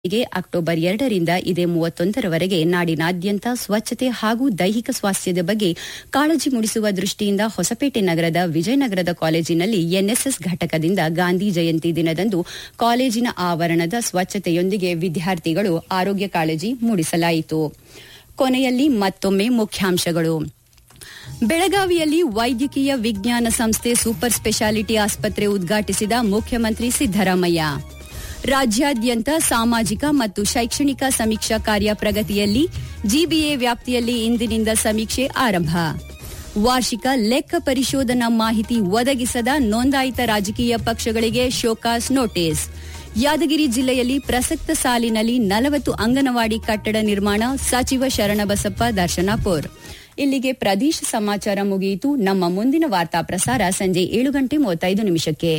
ಗೆ ಅಕ್ಟೋಬರ್ ಎರಡರಿಂದ ಇದೇ ಮೂವತ್ತೊಂದರವರೆಗೆ ನಾಡಿನಾದ್ಯಂತ ಸ್ವಚ್ಛತೆ ಹಾಗೂ ದೈಹಿಕ ಸ್ವಾಸ್ಥ್ಯದ ಬಗ್ಗೆ ಕಾಳಜಿ ಮೂಡಿಸುವ ದೃಷ್ಟಿಯಿಂದ ಹೊಸಪೇಟೆ ನಗರದ ವಿಜಯನಗರದ ಕಾಲೇಜಿನಲ್ಲಿ ಎನ್ಎಸ್ಎಸ್ ಘಟಕದಿಂದ ಗಾಂಧಿ ಜಯಂತಿ ದಿನದಂದು ಕಾಲೇಜಿನ ಆವರಣದ ಸ್ವಚ್ಛತೆಯೊಂದಿಗೆ ವಿದ್ಯಾರ್ಥಿಗಳು ಆರೋಗ್ಯ ಕಾಳಜಿ ಮೂಡಿಸಲಾಯಿತು ಕೊನೆಯಲ್ಲಿ ಮತ್ತೊಮ್ಮೆ ಮುಖ್ಯಾಂಶಗಳು ಬೆಳಗಾವಿಯಲ್ಲಿ ವೈದ್ಯಕೀಯ ವಿಜ್ಞಾನ ಸಂಸ್ಥೆ ಸೂಪರ್ ಸ್ಪೆಷಾಲಿಟಿ ಆಸ್ಪತ್ರೆ ಉದ್ಘಾಟಿಸಿದ ಮುಖ್ಯಮಂತ್ರಿ ಸಿದ್ದರಾಮಯ್ಯ ರಾಜ್ಯಾದ್ಯಂತ ಸಾಮಾಜಿಕ ಮತ್ತು ಶೈಕ್ಷಣಿಕ ಸಮೀಕ್ಷಾ ಕಾರ್ಯ ಪ್ರಗತಿಯಲ್ಲಿ ಜಿಬಿಎ ವ್ಯಾಪ್ತಿಯಲ್ಲಿ ಇಂದಿನಿಂದ ಸಮೀಕ್ಷೆ ಆರಂಭ ವಾರ್ಷಿಕ ಲೆಕ್ಕ ಪರಿಶೋಧನಾ ಮಾಹಿತಿ ಒದಗಿಸದ ನೋಂದಾಯಿತ ರಾಜಕೀಯ ಪಕ್ಷಗಳಿಗೆ ಶೋಕಾಸ್ ನೋಟಿಸ್ ಯಾದಗಿರಿ ಜಿಲ್ಲೆಯಲ್ಲಿ ಪ್ರಸಕ್ತ ಸಾಲಿನಲ್ಲಿ ನಲವತ್ತು ಅಂಗನವಾಡಿ ಕಟ್ಟಡ ನಿರ್ಮಾಣ ಸಚಿವ ಶರಣಬಸಪ್ಪ ದರ್ಶನಾಪುರ್ ಇಲ್ಲಿಗೆ ಪ್ರದೇಶ ಸಮಾಚಾರ ಮುಗಿಯಿತು ನಮ್ಮ ಮುಂದಿನ ವಾರ್ತಾ ಪ್ರಸಾರ ಸಂಜೆ ಏಳು ಗಂಟೆ ಮೂವತ್ತೈದು ನಿಮಿಷಕ್ಕೆ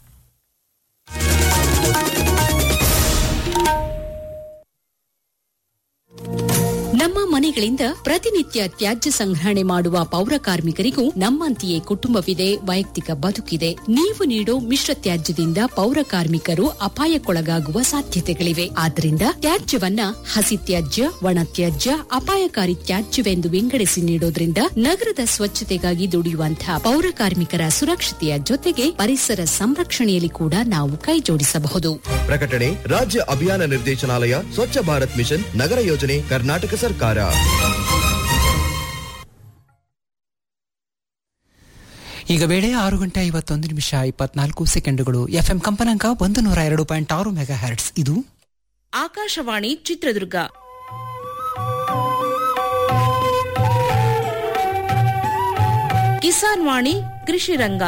ನಮ್ಮ ಮನೆಗಳಿಂದ ಪ್ರತಿನಿತ್ಯ ತ್ಯಾಜ್ಯ ಸಂಗ್ರಹಣೆ ಮಾಡುವ ಪೌರ ಕಾರ್ಮಿಕರಿಗೂ ನಮ್ಮಂತೆಯೇ ಕುಟುಂಬವಿದೆ ವೈಯಕ್ತಿಕ ಬದುಕಿದೆ ನೀವು ನೀಡೋ ಮಿಶ್ರ ತ್ಯಾಜ್ಯದಿಂದ ಪೌರ ಕಾರ್ಮಿಕರು ಅಪಾಯಕ್ಕೊಳಗಾಗುವ ಸಾಧ್ಯತೆಗಳಿವೆ ಆದ್ದರಿಂದ ತ್ಯಾಜ್ಯವನ್ನ ಹಸಿ ತ್ಯಾಜ್ಯ ಒಣ ತ್ಯಾಜ್ಯ ಅಪಾಯಕಾರಿ ತ್ಯಾಜ್ಯವೆಂದು ವಿಂಗಡಿಸಿ ನೀಡೋದ್ರಿಂದ ನಗರದ ಸ್ವಚ್ಛತೆಗಾಗಿ ದುಡಿಯುವಂತಹ ಪೌರ ಕಾರ್ಮಿಕರ ಸುರಕ್ಷತೆಯ ಜೊತೆಗೆ ಪರಿಸರ ಸಂರಕ್ಷಣೆಯಲ್ಲಿ ಕೂಡ ನಾವು ಕೈಜೋಡಿಸಬಹುದು ಪ್ರಕಟಣೆ ರಾಜ್ಯ ಅಭಿಯಾನ ನಿರ್ದೇಶನಾಲಯ ಸ್ವಚ್ಛ ಭಾರತ್ ಮಿಷನ್ ನಗರ ಯೋಜನೆ ಕರ್ನಾಟಕ ಸರ್ಕಾರ ಈಗ ವೇಳೆ ಆರು ಗಂಟೆ ಐವತ್ತೊಂದು ನಿಮಿಷ ಇಪ್ಪತ್ನಾಲ್ಕು ಸೆಕೆಂಡುಗಳು ಎಫ್ಎಂ ಕಂಪನಾಂಕ ಒಂದು ನೂರ ಎರಡು ಪಾಯಿಂಟ್ ಆರು ಮೆಗಾ ಹ್ಯಾಟ್ಸ್ ಇದು ಆಕಾಶವಾಣಿ ಚಿತ್ರದುರ್ಗ ಕಿಸಾನ್ ವಾಣಿ ಕೃಷಿ ರಂಗ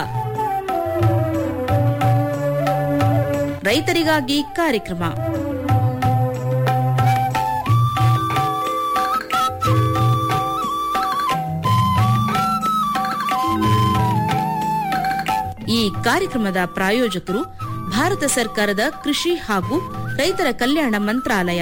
ರೈತರಿಗಾಗಿ ಕಾರ್ಯಕ್ರಮ ಈ ಕಾರ್ಯಕ್ರಮದ ಪ್ರಾಯೋಜಕರು ಭಾರತ ಸರ್ಕಾರದ ಕೃಷಿ ಹಾಗೂ ರೈತರ ಕಲ್ಯಾಣ ಮಂತ್ರಾಲಯ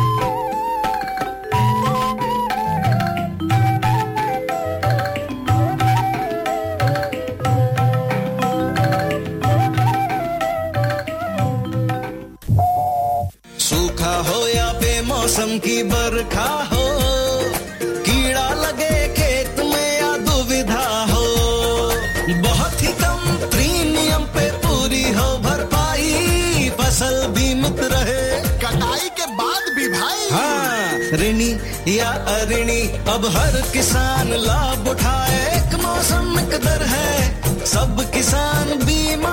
सूखा हो या बेमौसम की बरखा हो कीड़ा लगे खेत में या दुविधा हो बहुत ही कम प्रीमियम पे पूरी हो भरपाई फसल बीमित रहे कटाई के बाद भी भाई हाँ ऋणी या अऋणी अब हर किसान लाभ उठाए एक मौसम एक दर है सब किसान बीमा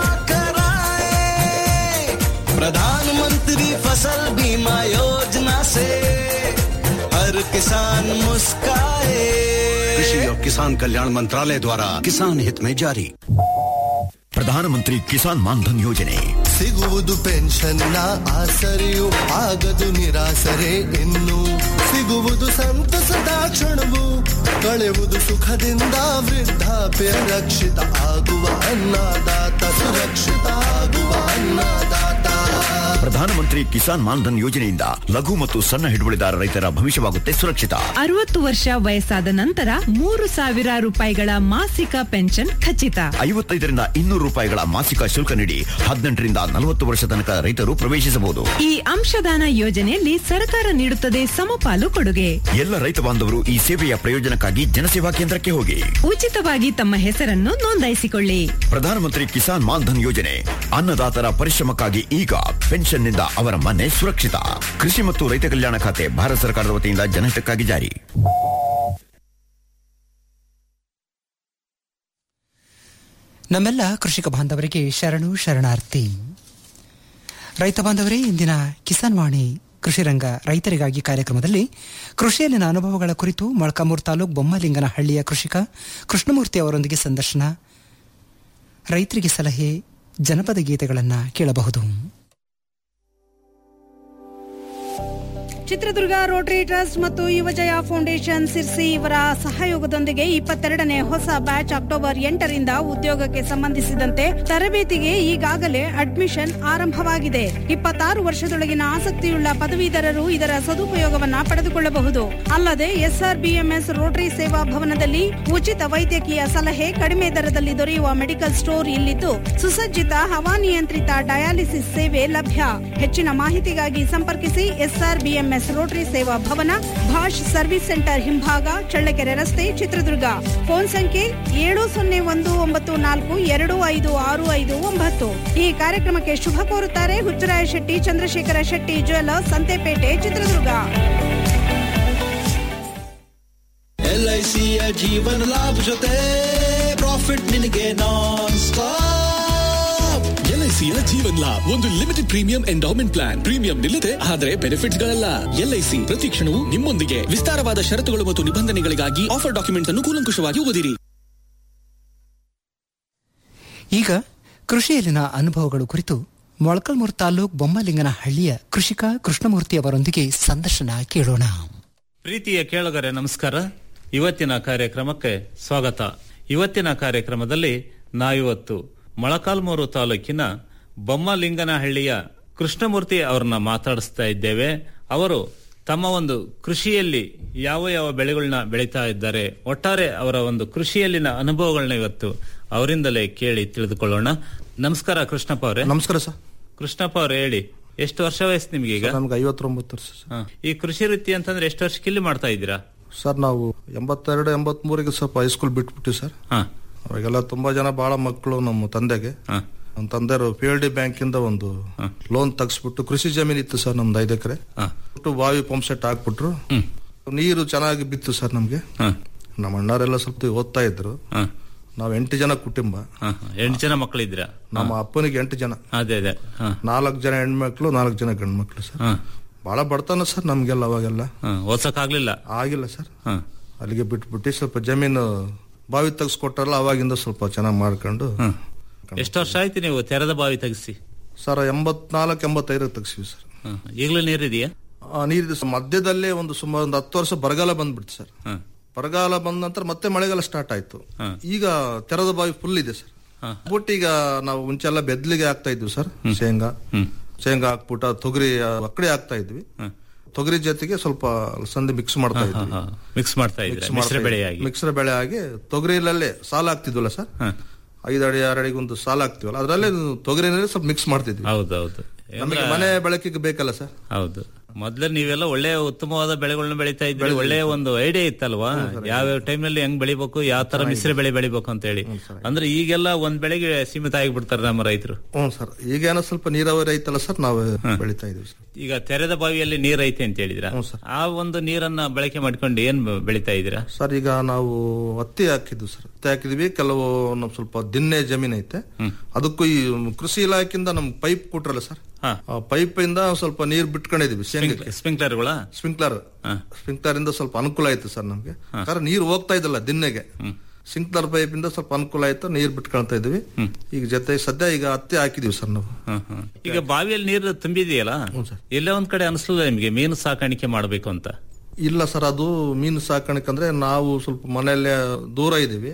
कराए प्रधानमंत्री फसल बीमा योजना से हर किसान मुस्काए कृषि और किसान कल्याण मंत्रालय द्वारा किसान हित में जारी ಪ್ರಧಾನಮಂತ್ರಿ ಕಿಸಾನ್ ಮಾನ್ಧನ್ ಯೋಜನೆ ಸಿಗುವುದು ಪೆನ್ಷನ್ನ ಆಸರೆಯು ಆಗದು ನಿರಾಸರೆ ಇನ್ನು ಸಿಗುವುದು ಸಂತಸದ ಕ್ಷಣವು ಕಳೆಯುವುದು ಸುಖದಿಂದ ವೃದ್ಧಾಪ್ಯ ರಕ್ಷಿತ ಆಗುವ ಅನ್ನದಾತ ಸುರಕ್ಷಿತ ಆಗುವ ಅನ್ನದಾತ ಪ್ರಧಾನಮಂತ್ರಿ ಕಿಸಾನ್ ಮಾನ್ಧನ್ ಯೋಜನೆಯಿಂದ ಲಘು ಮತ್ತು ಸಣ್ಣ ಹಿಡುವಳಿದಾರ ರೈತರ ಭವಿಷ್ಯವಾಗುತ್ತೆ ಸುರಕ್ಷಿತ ಅರವತ್ತು ವರ್ಷ ವಯಸ್ಸಾದ ನಂತರ ಮೂರು ಸಾವಿರ ರೂಪಾಯಿಗಳ ಮಾಸಿಕ ಪೆನ್ಷನ್ ಖಚಿತ ಐವತ್ತೈದರಿಂದ ಇನ್ನೂರು ರೂಪಾಯಿಗಳ ಮಾಸಿಕ ಶುಲ್ಕ ನೀಡಿ ಹದಿನೆಂಟರಿಂದ ನಲವತ್ತು ವರ್ಷ ತನಕ ರೈತರು ಪ್ರವೇಶಿಸಬಹುದು ಈ ಅಂಶದಾನ ಯೋಜನೆಯಲ್ಲಿ ಸರ್ಕಾರ ನೀಡುತ್ತದೆ ಸಮಪಾಲು ಕೊಡುಗೆ ಎಲ್ಲ ರೈತ ಬಾಂಧವರು ಈ ಸೇವೆಯ ಪ್ರಯೋಜನಕ್ಕಾಗಿ ಜನಸೇವಾ ಕೇಂದ್ರಕ್ಕೆ ಹೋಗಿ ಉಚಿತವಾಗಿ ತಮ್ಮ ಹೆಸರನ್ನು ನೋಂದಾಯಿಸಿಕೊಳ್ಳಿ ಪ್ರಧಾನಮಂತ್ರಿ ಕಿಸಾನ್ ಮಾನ್ಧನ್ ಯೋಜನೆ ಅನ್ನದಾತರ ಪರಿಶ್ರಮಕ್ಕಾಗಿ ಈಗ ಪೆನ್ಷನ್ನಿಂದ ಅವರ ಮನೆ ಸುರಕ್ಷಿತ ಕೃಷಿ ಮತ್ತು ರೈತ ಕಲ್ಯಾಣ ಖಾತೆ ಭಾರತ ಸರ್ಕಾರದ ವತಿಯಿಂದ ಜನಹಿತಕ್ಕಾಗಿ ಜಾರಿ ನಮ್ಮೆಲ್ಲ ಕೃಷಿಕ ಬಾಂಧವರಿಗೆ ಶರಣು ಶರಣಾರ್ಥಿ ರೈತ ಬಾಂಧವರೇ ಇಂದಿನ ಕಿಸಾನ್ ವಾಣಿ ಕೃಷಿ ರಂಗ ರೈತರಿಗಾಗಿ ಕಾರ್ಯಕ್ರಮದಲ್ಲಿ ಕೃಷಿಯಲ್ಲಿನ ಅನುಭವಗಳ ಕುರಿತು ಮೊಳಕಾಮೂರು ತಾಲೂಕು ಬೊಮ್ಮಲಿಂಗನಹಳ್ಳಿಯ ಕೃಷಿಕ ಕೃಷ್ಣಮೂರ್ತಿ ಅವರೊಂದಿಗೆ ಸಂದರ್ಶನ ರೈತರಿಗೆ ಸಲಹೆ ಜನಪದ ಗೀತೆಗಳನ್ನು ಕೇಳಬಹುದು ಚಿತ್ರದುರ್ಗ ರೋಟರಿ ಟ್ರಸ್ಟ್ ಮತ್ತು ಯುವಜಯ ಫೌಂಡೇಶನ್ ಸಿರ್ಸಿ ಇವರ ಸಹಯೋಗದೊಂದಿಗೆ ಇಪ್ಪತ್ತೆರಡನೇ ಹೊಸ ಬ್ಯಾಚ್ ಅಕ್ಟೋಬರ್ ಎಂಟರಿಂದ ಉದ್ಯೋಗಕ್ಕೆ ಸಂಬಂಧಿಸಿದಂತೆ ತರಬೇತಿಗೆ ಈಗಾಗಲೇ ಅಡ್ಮಿಷನ್ ಆರಂಭವಾಗಿದೆ ಇಪ್ಪತ್ತಾರು ವರ್ಷದೊಳಗಿನ ಆಸಕ್ತಿಯುಳ್ಳ ಪದವೀಧರರು ಇದರ ಸದುಪಯೋಗವನ್ನ ಪಡೆದುಕೊಳ್ಳಬಹುದು ಅಲ್ಲದೆ ಎಸ್ಆರ್ಬಿಎಂಎಸ್ ರೋಟರಿ ಸೇವಾ ಭವನದಲ್ಲಿ ಉಚಿತ ವೈದ್ಯಕೀಯ ಸಲಹೆ ಕಡಿಮೆ ದರದಲ್ಲಿ ದೊರೆಯುವ ಮೆಡಿಕಲ್ ಸ್ಟೋರ್ ಇಲ್ಲಿದ್ದು ಸುಸಜ್ಜಿತ ಹವಾನಿಯಂತ್ರಿತ ಡಯಾಲಿಸಿಸ್ ಸೇವೆ ಲಭ್ಯ ಹೆಚ್ಚಿನ ಮಾಹಿತಿಗಾಗಿ ಸಂಪರ್ಕಿಸಿ ಎಸ್ಆರ್ಬಿಎಂಎಸ್ ರೋಟರಿ ಸೇವಾ ಭವನ ಭಾಷ್ ಸರ್ವಿಸ್ ಸೆಂಟರ್ ಹಿಂಭಾಗ ಚಳ್ಳಕೆರೆ ರಸ್ತೆ ಚಿತ್ರದುರ್ಗ ಫೋನ್ ಸಂಖ್ಯೆ ಏಳು ಸೊನ್ನೆ ಒಂದು ಒಂಬತ್ತು ನಾಲ್ಕು ಎರಡು ಐದು ಆರು ಐದು ಒಂಬತ್ತು ಈ ಕಾರ್ಯಕ್ರಮಕ್ಕೆ ಶುಭ ಕೋರುತ್ತಾರೆ ಹುಚ್ಚರಾಯ ಶೆಟ್ಟಿ ಚಂದ್ರಶೇಖರ ಶೆಟ್ಟಿ ಜ್ಯುವೆಲರ್ಸ್ ಸಂತೆಪೇಟೆ ಚಿತ್ರದುರ್ಗ ಎಲ್ಐಸಿಯ ಜೀವನ ಲಾಭ ಜೊತೆ ಪ್ರಾಫಿಟ್ ನಿನಗೆ ನಾನ್ ಸ್ಟಾಪ್ ಎಲ್ಐಸಿಯ ಜೀವನ್ ಲಾಭ್ ಒಂದು limited premium endowment plan premium ನಿಲ್ಲದೆ ಆದರೆ ಬೆನಿಫಿಟ್ಸ್ ಗಳಲ್ಲ ಎಲ್ಐಸಿ ಪ್ರತಿ ಕ್ಷಣವೂ ನಿಮ್ಮೊಂದಿಗೆ ವಿಸ್ತಾರವಾದ ಷರತ್ತುಗಳು ಮತ್ತು ನಿಬಂಧನೆಗಳಿಗಾಗಿ ಆಫರ್ ಡಾಕ್ಯುಮೆಂಟ್ಸ್ ಅನ್ನು ಕೂಲಂಕುಷವಾಗಿ ಓದಿರಿ ಈಗ ಕೃಷಿಯಲ್ಲಿನ ಅನುಭವಗಳು ಕುರಿತು ಮೊಳಕಲ್ಮೂರು ತಾಲೂಕ್ ಬೊಮ್ಮಲಿಂಗನಹಳ್ಳಿಯ ಕೃಷಿಕ ಕೃಷ್ಣಮೂರ್ತಿ ಅವರೊಂದಿಗೆ ಸಂದರ್ಶನ ಕೇಳೋಣ ಪ್ರೀತಿಯ ಕೇಳುಗರೆ ನಮಸ್ಕಾರ ಇವತ್ತಿನ ಕಾರ್ಯಕ್ರಮಕ್ಕೆ ಸ್ವಾಗತ ಇವತ್ತಿನ ಕಾರ್ಯಕ್ರಮದಲ್ಲಿ ನಾವಿವತ್ತು ಮೊಳಕಾಲ್ಮೂರು ತಾಲೂಕಿನ ಬೊಮ್ಮಲಿಂಗನಹಳ್ಳಿಯ ಕೃಷ್ಣಮೂರ್ತಿ ಅವರನ್ನ ಮಾತಾಡಿಸ್ತಾ ಇದ್ದೇವೆ ಅವರು ತಮ್ಮ ಒಂದು ಕೃಷಿಯಲ್ಲಿ ಯಾವ ಯಾವ ಬೆಳೆಗಳನ್ನ ಬೆಳೀತಾ ಇದ್ದಾರೆ ಒಟ್ಟಾರೆ ಅವರ ಒಂದು ಕೃಷಿಯಲ್ಲಿನ ಅನುಭವಗಳನ್ನ ಇವತ್ತು ಅವರಿಂದಲೇ ಕೇಳಿ ತಿಳಿದುಕೊಳ್ಳೋಣ ನಮಸ್ಕಾರ ಕೃಷ್ಣಪ್ಪ ಅವರೇ ನಮಸ್ಕಾರ ಸರ್ ಕೃಷ್ಣಪ್ಪ ಅವ್ರೆ ಹೇಳಿ ಎಷ್ಟು ವರ್ಷ ವಯಸ್ಸು ನಿಮ್ಗೆ ಈಗ ನಮ್ಗೆ ಐವತ್ತೊಂಬತ್ತು ವರ್ಷ ಸರ್. ಹಾ. ಈ ಕೃಷಿ ವೃತ್ತಿ ಅಂತಂದ್ರೆ ಎಷ್ಟು ವರ್ಷಕ್ಕೆ ಇಲ್ಲಿ ಮಾಡ್ತಾ ಇದ್ದೀರಾ ಸರ್ ನಾವು ಎಂಬತ್ತೆರಡು ಎಂಬತ್ ಮೂರಿಗೆ ಸ್ವಲ್ಪ ಹೈಸ್ಕೂಲ್ ಬಿಟ್ಬಿಟ್ಟಿವಿ ಸರ್ ಹಾ. ಅವಾಗೆಲ್ಲ ತುಂಬಾ ಜನ ಬಹಳ ಮಕ್ಕಳು ನಮ್ಮ ತಂದೆಗೆ ಹಾ. ನಮ್ಮ ತಂದೆಯವರು ಪಿ ಎಲ್ ಡಿ ಬ್ಯಾಂಕ್ ಇಂದ ಒಂದು ಲೋನ್ ತಗ್ಸ್ಬಿಟ್ಟು ಕೃಷಿ ಜಮೀನ್ ಇತ್ತು ಸರ್ ನಮ್ದು ಐದು ಎಕರೆ ಬಿಟ್ಟು ಬಾವಿ ಪಂಪ್ ಸೆಟ್ ಹಾಕ್ಬಿಟ್ರು ನೀರು ಚೆನ್ನಾಗಿ ಬಿತ್ತು ಸರ್ ನಮ್ಗೆ ನಮ್ಮ ಅಣ್ಣಾರೆಲ್ಲ ಸ್ವಲ್ಪ ಓದ್ತಾ ಇದ್ರು ನಾವ್ ಎಂಟು ಜನ ಕುಟುಂಬ ಹಾ, ಹಾ. ಎಂಟು ಜನ ಮಕ್ಕಳಿದ್ದೀರಾ ನಮ್ಮ ಅಪ್ಪನಿಗೆ ಎಂಟು ಜನ ಅದೇ ಅದೇ ಹಾ. ನಾಲ್ಕು ಜನ ಹೆಣ್ಮಕ್ಳು ನಾಲ್ಕು ಜನ ಗಂಡು ಮಕ್ಳು ಸರ್ ಹಾ. ಬಹಳ ಬಡತನ ಸರ್ ನಮ್ಗೆಲ್ಲ ಅವಾಗೆಲ್ಲ ಹಾ, ಓದ್ಸಕ್ ಆಗ್ಲಿಲ್ಲ ಆಗಿಲ್ಲ ಸರ್ ಹಾ. ಅಲ್ಲಿಗೆ ಬಿಟ್ಬಿಟ್ಟು ಸ್ವಲ್ಪ ಜಮೀನು ಬಾವಿ ತೆಗ್ಸ್ಕೊಟ್ರಲ್ಲ ಅವಾಗಿಂದ ಸ್ವಲ್ಪ ಚೆನ್ನಾಗಿ ಮಾಡ್ಕೊಂಡು ಎಷ್ಟು ವರ್ಷ ಆಯ್ತು ನೀವು ತೆರೆದ ಬಾವಿ ತೆಗಿಸಿ ಸರ್ ಎಂಬತ್ನಾಲ್ಕು ಎಂಬತ್ತೈದಕ್ಕೆ ತೆಗ್ಸಿವಿ ಸರ್ ಈಗಲೂ ನೀರಿದೆಯಾ ಆ, ನೀರಿದೆ ಸರ್ ಮಧ್ಯದಲ್ಲೇ ಒಂದು ಸುಮಾರು ಒಂದು ಹತ್ತು ವರ್ಷ ಬರಗಾಲ ಬಂದ್ಬಿಡ್ತು ಸರ್ ಬರಗಾಲ ಬಂದ ನಂತರ ಮತ್ತೆ ಮಳೆಗಾಲ ಸ್ಟಾರ್ಟ್ ಆಯ್ತು ಈಗ ತೆರೆದ ಬಾವಿ ಫುಲ್ ಇದೆ ಸರ್ ಬಿಟ್ಟು ಈಗ ನಾವು ಮುಂಚೆಲ್ಲ ಬೆದ್ಲಿಗೆ ಹಾಕ್ತಾ ಇದ್ವಿ ಸರ್ ಶೇಂಗಾ ಶೇಂಗಾ ಹಾಕ್ಬಿಟ್ಟು ತೊಗರಿ ಆ, ಅಕ್ಕಡಿ ಹಾಕ್ತಾ ಇದ್ವಿ ತೊಗರಿ ಜೊತೆಗೆ ಸ್ವಲ್ಪ ಸಂದಿ ಮಿಕ್ಸ್ ಮಾಡ್ತಾ ಇದ್ವಿ ಮಿಕ್ಸ್ ಮಾಡ್ತಾ ಇದ್ರೆ ಮಿಶ್ರ ಬೆಳೆಯಾಗಿ ಮಿಕ್ಸರ್ ಬೆಳೆ ಆಗಿ ತೊಗರಿಲಲ್ಲೇ ಸಾಲ ಹಾಕ್ತಿದ್ವಲ್ಲ ಸರ್ ಐದು ಅಡಿ ಆರು ಅಡಿಗೆ ಒಂದು ಸಾಲ ಹಾಕ್ತಿವಲ್ಲ ಅದರಲ್ಲೇ ತೊಗರಿನಲ್ಲಿ ಸ್ವಲ್ಪ ಮಿಕ್ಸ್ ಮಾಡ್ತಿದ್ವಿ ಹೌದೌದು ನಮಗೆ ಮನೆ ಬೆಳಕಿಗೆ ಬೇಕಲ್ಲ ಸರ್ ಹೌದು ಮೊದ್ಲು ನೀವೆಲ್ಲ ಒಳ್ಳೆ ಉತ್ತಮವಾದ ಬೆಳೆಗಳನ್ನ ಬೆಳೀತಾ ಇದ್ರಿ ಒಳ್ಳೆ ಒಂದು ಐಡಿಯಾ ಇತ್ತಲ್ವಾ ಯಾವ್ಯಾವ ಟೈಮ್ ನಲ್ಲಿ ಹೆಂಗ್ ಬೆಳಿಬೇಕು ಯಾವ ತರ ಮಿಶ್ರ ಬೆಳೆ ಬೆಳಿಬೇಕು ಅಂತ ಹೇಳಿ ಅಂದ್ರೆ ಈಗೆಲ್ಲ ಒಂದ್ ಬೆಳೆಗೆ ಸೀಮಿತ ಆಗಿಬಿಡ್ತಾರೆ ನಮ್ಮ ರೈತರು ಹ್ಞೂ ಸರ್ ಈಗೇನೋ ಸ್ವಲ್ಪ ನೀರಾವರಿ ಐತಲ್ಲ ಸರ್ ನಾವು ಬೆಳಿತಾ ಇದೀವಿ ಸರ್ ಈಗ ತೆರೆದ ಬಾವಿಯಲ್ಲಿ ನೀರ್ ಐತೆ ಅಂತ ಹೇಳಿದ್ರ ಆ ಒಂದು ನೀರನ್ನ ಬಳಕೆ ಮಾಡ್ಕೊಂಡು ಏನ್ ಬೆಳಿತಾ ಇದ್ದೀರಾ ಸರ್ ಈಗ ನಾವು ಹತ್ತಿ ಹಾಕಿದ್ವಿ ಸರ್ ಹತ್ತಿ ಹಾಕಿದ್ವಿ ಕೆಲವು ನಮ್ ಸ್ವಲ್ಪ ದಿನ್ನೆ ಜಮೀನ್ ಐತೆ ಅದಕ್ಕೂ ಈ ಕೃಷಿ ಇಲಾಖೆಯಿಂದ ನಮ್ ಪೈಪ್ ಕೊಟ್ರಲ್ಲ ಸರ್ ಆ ಪೈಪ್ ಇಂದ ಸ್ವಲ್ಪ ನೀರ್ ಬಿಟ್ಕೊಂಡಿದೀವಿ ಶೇಂಗಕ್ಕೆ ಸ್ಪ್ರಿಂಕ್ಲರ್ಗಳ ಸ್ಪ್ರಿಂಕ್ಲರ್ ಸ್ಪ್ರಿಂಕ್ಲರ್ ಇಂದ ಸ್ವಲ್ಪ ಅನುಕೂಲ ಆಯ್ತು ಸರ್ ನಮ್ಗೆ ಯಾಕಂದ್ರೆ ನೀರು ಹೋಗ್ತಾ ಇದ್ದಲ್ಲ ದಿನ್ನೆಗೆ ಸ್ಪ್ರಿಂಕ್ಲರ್ ಪೈಪ್ ಇಂದ ಸ್ವಲ್ಪ ಅನುಕೂಲ ಆಯ್ತು ನೀರ್ ಬಿಟ್ಕೊಳ್ತಾ ಇದೀವಿ ಈಗ ಜೊತೆ ಸದ್ಯ ಈಗ ಹತ್ತಿ ಹಾಕಿದೀವಿ ಸರ್ ನಾವು ಈಗ ಬಾವಿಯಲ್ಲಿ ನೀರು ತುಂಬಿದೆಯಲ್ಲ ಎಲ್ಲೇ ಒಂದ್ ಕಡೆ ಅನಿಸ್ಲಿಲ್ಲ ನಿಮ್ಗೆ ಮೀನು ಸಾಕಾಣಿಕೆ ಮಾಡ್ಬೇಕು ಅಂತ ಇಲ್ಲ ಸರ್ ಅದು ಮೀನು ಸಾಕಾಣಿಕೆ ಅಂದ್ರೆ ನಾವು ಸ್ವಲ್ಪ ಮನೆಯಲ್ಲೇ ದೂರ ಇದೀವಿ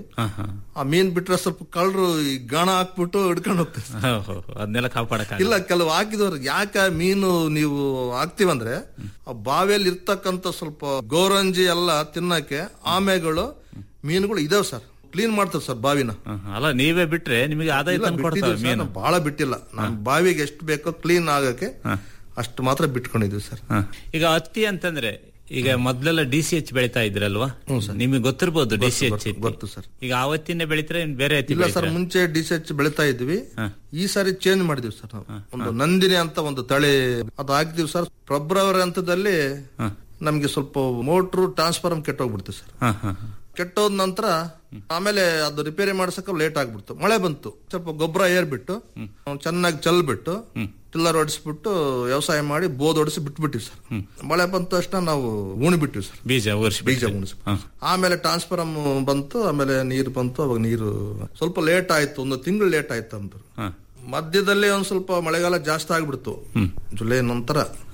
ಆ ಮೀನ್ ಬಿಟ್ರೆ ಸ್ವಲ್ಪ ಕಳ್ಳರು ಈ ಗಾಣ ಹಾಕ್ಬಿಟ್ಟು ಹಿಡ್ಕೊಂಡು ಹೋಗ್ತಾರೆ ಸರ್. ಅದನ್ನೆಲ್ಲ ಕಾಪಾಡಕ ಇಲ್ಲ ಕೆಲವು ಹಾಕಿದವ್ರು ಯಾಕೆ ಮೀನು ನೀವು ಹಾಕ್ತಿವಂದ್ರೆ ಆ ಬಾವಿಯಲ್ಲಿ ಇರ್ತಕ್ಕಂತ ಸ್ವಲ್ಪ ಗೋರಂಜಿ ಎಲ್ಲ ತಿನ್ನಕ್ಕೆ ಆಮೆಗಳು ಮೀನುಗಳು ಇದಾವ್ ಸರ್ ಕ್ಲೀನ್ ಮಾಡ್ತಾರೆ ಸರ್ ಬಾವಿನ ಅಲ್ಲ ನೀವೇ ಬಿಟ್ರೆ ನಿಮಗೆ ಆದಾಯ ಇಲ್ಲ, ತಂದು ಕೊಡ್ತಾವೆ ಬಿಟ್ಟಿದ್ದೀವಿ ಸರ್, ಮೀನು ನಾವು ಬಹಳ ಬಿಟ್ಟಿಲ್ಲ ನಮ್ ಬಾವಿಗೆ ಎಷ್ಟು ಬೇಕೋ ಕ್ಲೀನ್ ಆಗಕ್ಕೆ ಅಷ್ಟು ಮಾತ್ರ ಬಿಟ್ಕೊಂಡಿದೀವಿ ಸರ್ ಈಗ ಹತ್ತಿ ಅಂತಂದ್ರೆ ಈಗ ಮೊದ್ಲೆಲ್ಲ ಡಿ ಸಿ ಎಚ್ ಬೆಳಿತಾ ಇದ್ರಲ್ವಾ ನಿಮಗೆ ಗೊತ್ತಿರ್ಬೋದು ಡಿ ಸಿ ಎಚ್ ಗೊತ್ತು ಸರ್ ಈಗ ಆವತ್ತಿನೇ ಬೆಳಿತಾರೆ ಇನ್ ಬೇರೆ ಹತ್ತಿ ಇಲ್ಲ ಸರ್ ಬೆಳಿತೀರಾ? ಮುಂಚೆ ಡಿಸೆಚ್ ಬೆಳಿತಾ ಇದ್ವಿ ಈ ಸಾರಿ ಚೇಂಜ್ ಮಾಡಿದ್ವಿ ಸರ್ ನಾವು ಒಂದು ನಂದಿನಿ ಅಂತ ಒಂದು ತಳಿ ಅದು ಹಾಕಿದ್ವಿ ಸರ್ ಫೆಬ್ರವರಿ ಹಂತದಲ್ಲಿ ನಮ್ಗೆ ಸ್ವಲ್ಪ ಮೋಟ್ರು ಟ್ರಾನ್ಸ್ಫಾರ್ಮ್ ಕೆಟ್ಟೋಗ್ಬಿಡ್ತು ಸರ್ ಹ, ಹ, ಹ. ಕೆಟ್ಟೋದ್ ನಂತರ ಆಮೇಲೆ ಅದು ರಿಪೇರಿ ಮಾಡ್ಸಕ್ಕೆ ಲೇಟ್ ಆಗ್ಬಿಡ್ತು ಮಳೆ ಬಂತು ಸ್ವಲ್ಪ ಗೊಬ್ಬರ ಏರ್ಬಿಟ್ಟು ಚೆನ್ನಾಗಿ ಚಲ್ಬಿಟ್ಟು ಟಿಲ್ಲರ್ ಹೊಡಿಸ್ಬಿಟ್ಟು ವ್ಯವಸಾಯ ಮಾಡಿ ಬೋದ್ ಹೊಡಿಸಿ ಬಿಟ್ಬಿಟ್ಟಿವಿ ಸರ್ ಮಳೆ ಬಂದ ತಕ್ಷಣ ನಾವು ಉಣಿ ಬಿಟ್ಟಿವಿ ಸರ್ ಬೀಜ ವರ್ಷ ಬೀಜ ಉಣಿಸಿ ಆಮೇಲೆ ಟ್ರಾನ್ಸ್ಫಾರಮ್ ಬಂತು ಆಮೇಲೆ ನೀರು ಬಂತು ಅವಾಗ ನೀರು ಸ್ವಲ್ಪ ಲೇಟ್ ಆಯ್ತು ಒಂದು ತಿಂಗಳು ಲೇಟ್ ಆಯ್ತು ಅಂದ್ರು ಮಧ್ಯದಲ್ಲಿ ಒಂದ್ ಸ್ವಲ್ಪ ಮಳೆಗಾಲ ಜಾಸ್ತಿ ಆಗ್ಬಿಡ್ತು ಜುಲೈ ನಂತರ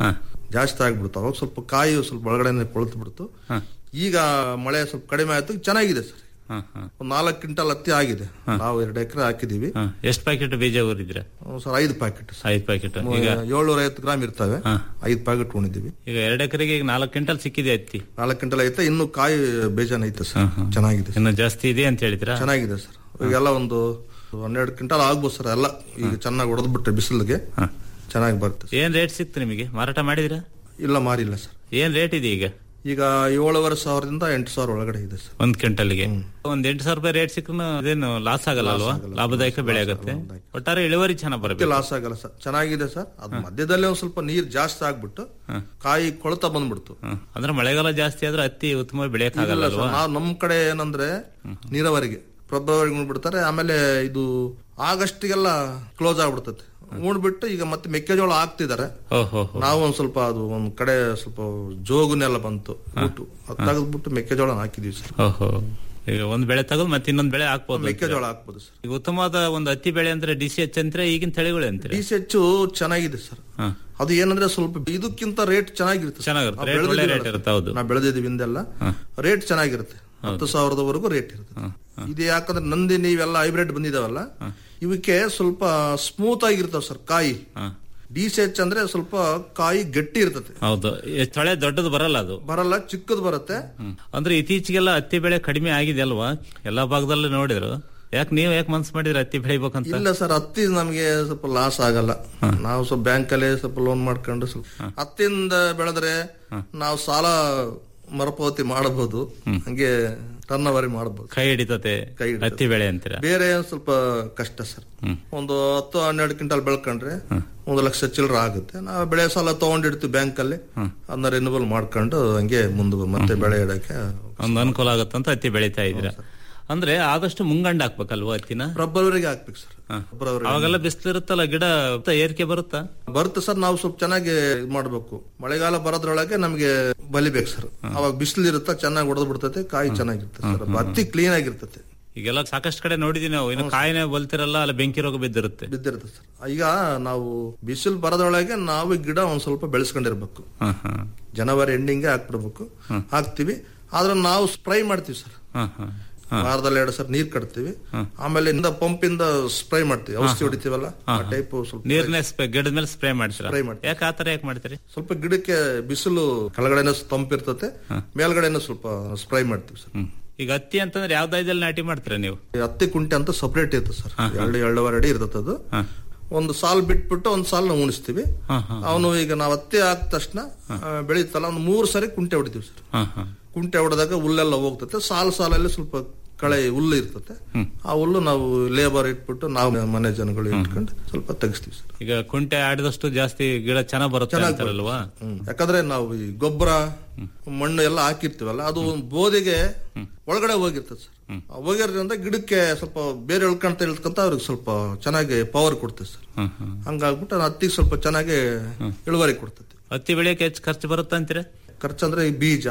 ಜಾಸ್ತಿ ಆಗ್ಬಿಡ್ತು ಅವಾಗ ಸ್ವಲ್ಪ ಕಾಯಿ ಸ್ವಲ್ಪ ಒಳಗಡೆ ಕೊಳ್ತು ಬಿಡ್ತು ಈಗ ಮಳೆ ಸ್ವಲ್ಪ ಕಡಿಮೆ ಆಯ್ತು ಚೆನ್ನಾಗಿದೆ ಸರ್ ಒಂದ್ ನಾಲ್ಕು ಕ್ವಿಂಟಲ್ ಹತ್ತಿ ಆಗಿದೆ ನಾವು ಎರಡು ಎಕರೆ ಹಾಕಿದೀವಿ ಎಷ್ಟು ಪ್ಯಾಕೆಟ್ ಬೀಜ ಊರಿದ್ರ ಸರ್ ಐದು ಪ್ಯಾಕೆಟ್ ಐದು ಪ್ಯಾಕೆಟ್ ಈಗ ಏಳ್ನೂರ ಐವತ್ತು ಗ್ರಾಮ್ ಇರ್ತವೆ ಐದು ಪ್ಯಾಕೆಟ್ ಉಣಿದೀವಿ ಈಗ ಎರಡು ಎಕರೆಗೆ ಈಗ ನಾಲ್ಕು ಕ್ವಿಂಟಲ್ ಸಿಕ್ಕಿದೆ ಹತ್ತಿ ನಾಲ್ಕು ಕ್ವಿಂಟಲ್ ಐತೆ ಇನ್ನು ಕಾಯಿ ಬೇಜಾನ್ ಐತೆ ಸರ್ ಚೆನ್ನಾಗಿದೆ ಇನ್ನು ಜಾಸ್ತಿ ಇದೆ ಅಂತ ಹೇಳಿದ್ರ ಚೆನ್ನಾಗಿದೆ ಸರ್ ಈಗೆಲ್ಲ ಒಂದು ಹನ್ನೆರಡು ಕ್ವಿಂಟಲ್ ಆಗ್ಬೋದು ಸರ್ ಎಲ್ಲ ಈಗ ಚೆನ್ನಾಗಿ ಹೊಡೆದ್ಬಿಟ್ರೆ ಬಿಸಿಲಿಗೆ ಚೆನ್ನಾಗಿ ಬರುತ್ತೆ ಏನ್ ರೇಟ್ ಸಿಕ್ತು ನಿಮಗೆ ಮಾರಾಟ ಮಾಡಿದಿರಾ ಇಲ್ಲ ಮಾರಿಲ್ಲ ಸರ್ ಏನ್ ರೇಟ್ ಇದೆ ಈಗ ಈಗ ಏಳುವರೆ ಸಾವಿರದಿಂದ ಎಂಟು ಸಾವಿರ ಒಳಗಡೆ ಇದೆ ಸರ್ ಒಂದ್ ಕ್ವಿಂಟಲ್ಗೆ ಒಂದ್ ಎಂಟು ಸಾವಿರ ರೂಪಾಯಿ ರೇಟ್ ಸಿಕ್ಕನು ಅದೇನು ಲಾಸ್ ಆಗಲ್ಲ ಅಲ್ವಾ ಲಾಭದಾಯಕ ಬೆಳೆ ಆಗುತ್ತೆ ಒಟ್ಟಾರೆ ಇಳುವರಿ ಚೆನ್ನಾಗಿ ಬರಬೇಕು ಲಾಸ್ ಆಗಲ್ಲ ಸರ್ ಚೆನ್ನಾಗಿದೆ ಸರ್ ಅದ್ ಮಧ್ಯದಲ್ಲಿ ಒಂದ್ ಸ್ವಲ್ಪ ನೀರ್ ಜಾಸ್ತಿ ಆಗ್ಬಿಟ್ಟು ಕಾಯಿ ಕೊಳ್ತಾ ಬಂದ್ಬಿಡ್ತು ಅಂದ್ರೆ ಮಳೆಗಾಲ ಜಾಸ್ತಿ ಆದ್ರೆ ಹತ್ತಿ ಉತ್ತಮ ಬೆಳೆಯಕ್ ಆಗಲ್ಲ ಇಲ್ಲ ಅಲ್ವಾ ಸರ್ ನಾವು ನಮ್ ಕಡೆ ಏನಂದ್ರೆ ನೀರಾವರಿಗೆ ಫೆಬ್ರವರಿಗೆ ಬಿಡ್ತಾರೆ ಆಮೇಲೆ ಇದು ಆಗಸ್ಟ್ಗೆಲ್ಲ ಕ್ಲೋಸ್ ಆಗ್ಬಿಡ್ತದೆ ಉಣ್ಬಿಟ್ಟು ಈಗ ಮತ್ತೆ ಮೆಕ್ಕೆಜೋಳ ಹಾಕ್ತಿದ್ದಾರೆ ಓಹೋ ನಾವು ಒಂದ್ ಸ್ವಲ್ಪ ಅದು ಒಂದ್ ಕಡೆ ಸ್ವಲ್ಪ ಜೋಗುನೆಲ್ಲ ಬಂತು ಬಿಟ್ಟು ಅದ್ ತೆಗೆದ್ಬಿಟ್ಟು ಮೆಕ್ಕೆಜೋಳ ಹಾಕಿದೀವಿ ಸರ್ ಓಹೋ ಈಗ ಒಂದ್ ಬೆಳೆ ತಗೊಂಡ್ ಮತ್ತೆ ಇನ್ನೊಂದ್ ಬೆಳೆ ಹಾಕ್ಬೋದು ಮೆಕ್ಕೆಜೋಳ ಹಾಕ್ಬೋದು ಸರ್ ಈಗ ಉತ್ತಮವಾದ ಒಂದು ಹತ್ತಿ ಬೆಳೆ ಅಂದ್ರೆ ಡಿ ಸಿ ಎಚ್ ಅಂದ್ರೆ ಈಗಿನ ತಳಿಗಳು ಅಂತೀರಿ ಡಿ ಸಿ ಹೆಚ್ಚು ಚೆನ್ನಾಗಿದೆ ಸರ್ ಅದು ಏನಂದ್ರೆ ಸ್ವಲ್ಪ ಇದಕ್ಕಿಂತ ರೇಟ್ ಚೆನ್ನಾಗಿರುತ್ತೆ ಸರ್. ಚೆನ್ನಾಗಿರುತ್ತೆ. ನಾವು Rate ಒಳ್ಳೆ ಬೆಳೆದಿದ್ದೀವಲ್ಲ rate ಇರುತ್ತೆ, ಹೌದು. ನಾವು ಬೆಳೆದಿದ್ದೀವಿ ಹಿಂದೆಲ್ಲ ರೇಟ್ ಚೆನ್ನಾಗಿರುತ್ತೆ ಹತ್ತು ಸಾವಿರದವರೆಗೂ ರೇಟ್ ಇರುತ್ತೆ ಇದು ಯಾಕಂದ್ರೆ ನಂದಿನಿ ಇವೆಲ್ಲ ಹೈಬ್ರಿಡ್ ಬಂದಿದಾವಲ್ಲ ಇವಕ್ಕೆ ಸ್ವಲ್ಪ ಸ್ಮೂತ್ ಆಗಿರ್ತಾವ ಸರ್ ಕಾಯಿ ಡಿ ಸಿ ಎಚ್ ಅಂದ್ರೆ ಸ್ವಲ್ಪ ಕಾಯಿ ಗಟ್ಟಿ ಇರ್ತದೆ ಹೌದು ಈ ತಳೆ ದೊಡ್ಡದು ಬರಲ್ಲ ಅದು ಬರಲ್ಲ ಚಿಕ್ಕದು ಬರುತ್ತೆ ಅಂದ್ರೆ ಇತ್ತೀಚೆಗೆಲ್ಲ ಹತ್ತಿ ಬೆಳೆ ಕಡಿಮೆ ಆಗಿದೆ ಅಲ್ವಾ ಎಲ್ಲಾ ಭಾಗದಲ್ಲೂ ನೋಡಿದ್ರು ಯಾಕೆ ನೀವು ಯಾಕೆ ಮನ್ಸು ಮಾಡಿದ್ರೆ ಹತ್ತಿ ಬೆಳಿಬೇಕಂತ ಇಲ್ಲ ಸರ್ ಹತ್ತಿ ನಮಗೆ ಸ್ವಲ್ಪ ಲಾಸ್ ಆಗಲ್ಲ ನಾವು ಸ್ವಲ್ಪ ಬ್ಯಾಂಕ್ ಅಲ್ಲಿ ಸ್ವಲ್ಪ ಲೋನ್ ಮಾಡ್ಕೊಂಡು ಸ್ವಲ್ಪ ಹತ್ತಿಂದ ಬೆಳೆದ್ರೆ ನಾವು ಸಾಲ ಮರುಪಾವತಿ ಮಾಡಬಹುದು ಹಂಗೆ ಟರ್ನ್ ಓವರ್ ಮಾಡಬಹುದು ಕೈ ಹಿಡಿತತೆ ಕೈ ಹಿಡಿತತೆ. ಹತ್ತಿ ಬೆಳೆ ಅಂತೀರ ಬೇರೆ ಸ್ವಲ್ಪ ಕಷ್ಟ ಸರ್ ಒಂದು ಹತ್ತು ಹನ್ನೆರಡು ಕ್ವಿಂಟಲ್ ಬೆಳ್ಕೊಂಡ್ರೆ ಒಂದು ಲಕ್ಷ ಚಿಲ್ಲರ ಆಗುತ್ತೆ ನಾವು ಬೆಳೆ ಸಾಲ ತಗೊಂಡಿರ್ತೀವಿ ಬ್ಯಾಂಕ್ ಅಲ್ಲಿ ಅದನ್ನ ರಿನ್ಯೂವಲ್ ಮಾಡ್ಕೊಂಡು ಹಂಗೆ ಮುಂದೆ ಮತ್ತೆ ಬೆಳೆ ಇಡಕ್ಕೆ ಒಂದು ಅನುಕೂಲ ಆಗುತ್ತಂತ ಹತ್ತಿ ಬೆಳಿತಾ ಇದ್ರ ಅಂದ್ರೆ ಆದಷ್ಟು ಮುಂಗಂಡ್ ಹಾಕ್ಬೇಕಲ್ವಾ ಹತ್ತಿನ ಫೆಬ್ರವರಿಗೆ ಹಾಕ್ಬೇಕು ಸರ್ ಫೆಬ್ರವರಿ ಅವಾಗೆಲ್ಲ ಬಿಸಿಲು ಇರುತ್ತಲ್ಲ ಗಿಡ ಏರಿಕೆ ಬರುತ್ತಾ ಬರುತ್ತೆ ಸರ್ ನಾವು ಸ್ವಲ್ಪ ಚೆನ್ನಾಗಿ ಇದ್ ಮಾಡ್ಬೇಕು ಮಳೆಗಾಲ ಬರೋದ್ರೊಳಗೆ ನಮ್ಗೆ ಬಲಿಬೇಕು ಸರ್ ಅವಾಗ ಬಿಸಿಲು ಇರುತ್ತಾ ಚೆನ್ನಾಗಿ ಹೊಡೆದ್ ಬಿಡ್ತೈತೆ ಕಾಯಿ ಚೆನ್ನಾಗಿರ್ತದೆ ಸರ್ ಹತ್ತಿ ಕ್ಲೀನ್ ಆಗಿರ್ತದೆ ಈಗೆಲ್ಲ ಸಾಕಷ್ಟು ಕಡೆ ನೋಡಿದೀವಿ ನಾವು ಇನ್ನು ಕಾಯಿನೇ ಬಲ್ತಿರಲ್ಲ ಅಲ್ಲಿ ಬೆಂಕಿ ರೋಗ ಬಿದ್ದಿರುತ್ತೆ ಬಿದ್ದಿರುತ್ತೆ ಸರ್ ಈಗ ನಾವು ಬಿಸಿಲು ಬರೋದ್ರೊಳಗೆ ನಾವು ಗಿಡ ಒಂದ್ ಸ್ವಲ್ಪ ಬೆಳೆಸ್ಕೊಂಡಿರ್ಬೇಕು ಹ, ಹ. ಜನವರಿ ಎಂಡಿಂಗ್ ಹಾಕ್ಬಿಡ್ಬೇಕು ಹಾಕ್ತಿವಿ ಆದ್ರೆ ನಾವು ಸ್ಪ್ರೈ ಮಾಡ್ತೀವಿ ಸರ್ ಹ, ಹ. ವಾರದಲ್ಲಿ ಎರಡು ಸರ್ ನೀರ್ ಕಟ್ತೀವಿ ಆಮೇಲೆ ಇಂದ ಪಂಪ್ ಇಂದ ಸ್ಪ್ರೈ ಮಾಡ್ತೀವಿ ಔಷಧಿ ಹೊಡಿತೀವಲ್ಲ ಆ ಟೈಪ್ ಸ್ವಲ್ಪ ನೀರ್ನೇ ಸ್ಪ್ರೇ- ಗಿಡದ ಮೇಲೆ ಸ್ಪ್ರೇ ಮಾಡ್ತೀರಾ Spray ಮಾಡ್ತೀವಿ. ಯಾಕೆ ಆತರ ಯಾಕೆ ಮಾಡ್ತೀರಿ ಸ್ವಲ್ಪ ಗಿಡಕ್ಕೆ ಬಿಸಿಲು ಕೆಳಗಡೆನೂ ತಂಪು ಇರ್ತತೆ ಮೇಲ್ಗಡೆನೂ ಸ್ವಲ್ಪ ಸ್ಪ್ರೈ ಮಾಡ್ತೀವಿ ಸರ್ ಈಗ ಹತ್ತಿ ಅಂತಂದ್ರೆ ಯಾವ ದಾಯದಲ್ಲಿ ನಾಟಿ ಮಾಡ್ತೀರಾ ನೀವು ಈ ಹತ್ತಿ ಕುಂಟೆ ಅಂತ ಸಪರೇಟ್ ಇರ್ತದೆ ಸರ್ ಎರಡು ಎರಡೂವರೆ ಅಡಿ ಇರ್ತದೆ ಅದು ಒಂದು ಸಾಲ್ ಬಿಟ್ಬಿಟ್ಟು ಒಂದ್ ಸಾಲ್ ನಾವು ಉಣಿಸ್ತೀವಿ ಅವನು ಈಗ ನಾವು ಹತ್ತಿ ಹಾಕಿದ ತಕ್ಷಣ ಆ, ಬೆಳೀತಲ್ಲ ಒಂದು ಮೂರು ಸರಿ ಕುಂಟೆ ಹೊಡಿತೀವಿ ಸರ್ ಹ, ಹ. ಕುಂಟೆ ಹೊಡೆದಾಗ ಹುಲ್ಲೆಲ್ಲ ಹೋಗ್ತತೆ ಸಾಲ್ ಸಾಲಲ್ಲಿ ಸ್ವಲ್ಪ ಕಳೆ ಹುಲ್ಲು ಇರ್ತತೆ ಆ ಹುಲ್ಲು ನಾವು ಲೇಬರ್ ಇಟ್ಬಿಟ್ಟು ನಾವು ಮನೆ ಜನಗಳು ಇಟ್ಕೊಂಡು ಸ್ವಲ್ಪ ತೆಗಿಸ್ತೀವಿ ಸರ್ ಈಗ ಕುಂಟೆ ಆಡಿದಷ್ಟು ಜಾಸ್ತಿ ಗಿಡ ಚೆನ್ನಾಗ್ ಬರುತ್ತೆ ಚೆನ್ನಾಗ್ ಅಂತಾರಲ್ವಾ ಹ್ಮ್. ಯಾಕಂದ್ರೆ ನಾವು ಈ ಗೊಬ್ಬರ ಮಣ್ಣು ಎಲ್ಲ ಹಾಕಿರ್ತೀವಲ್ಲ ಅದು ಒಂದು ಬೋದಿಗೆ ಒಳಗಡೆ ಹೋಗಿರ್ತದೆ ಸರ್ ಆ ಹೋಗಿರೋದ್ರಿಂದ ಗಿಡಕ್ಕೆ ಸ್ವಲ್ಪ ಬೇರೆ ಎಳ್ಕೊಂತ ಇಳ್ಕೊಂತ ಅವ್ರಿಗೆ ಸ್ವಲ್ಪ ಚೆನ್ನಾಗಿ ಪವರ್ ಕೊಡ್ತದೆ ಸರ್ ಹ್ಮ್, ಹ್ಮ್. ಹಂಗಾಗ್ಬಿಟ್ಟು ಅದು ಹತ್ತಿಗೆ ಸ್ವಲ್ಪ ಚೆನ್ನಾಗಿ ಇಳುವರಿ ಕೊಡ್ತದೆ ಹತ್ತಿ ಬೆಳೆಯಕ್ಕೆ ಹೆಚ್ಚು ಖರ್ಚು ಬರುತ್ತೆ ಅಂತೀರಾ ಖರ್ಚಂದ್ರೆ ಈ ಬೀಜ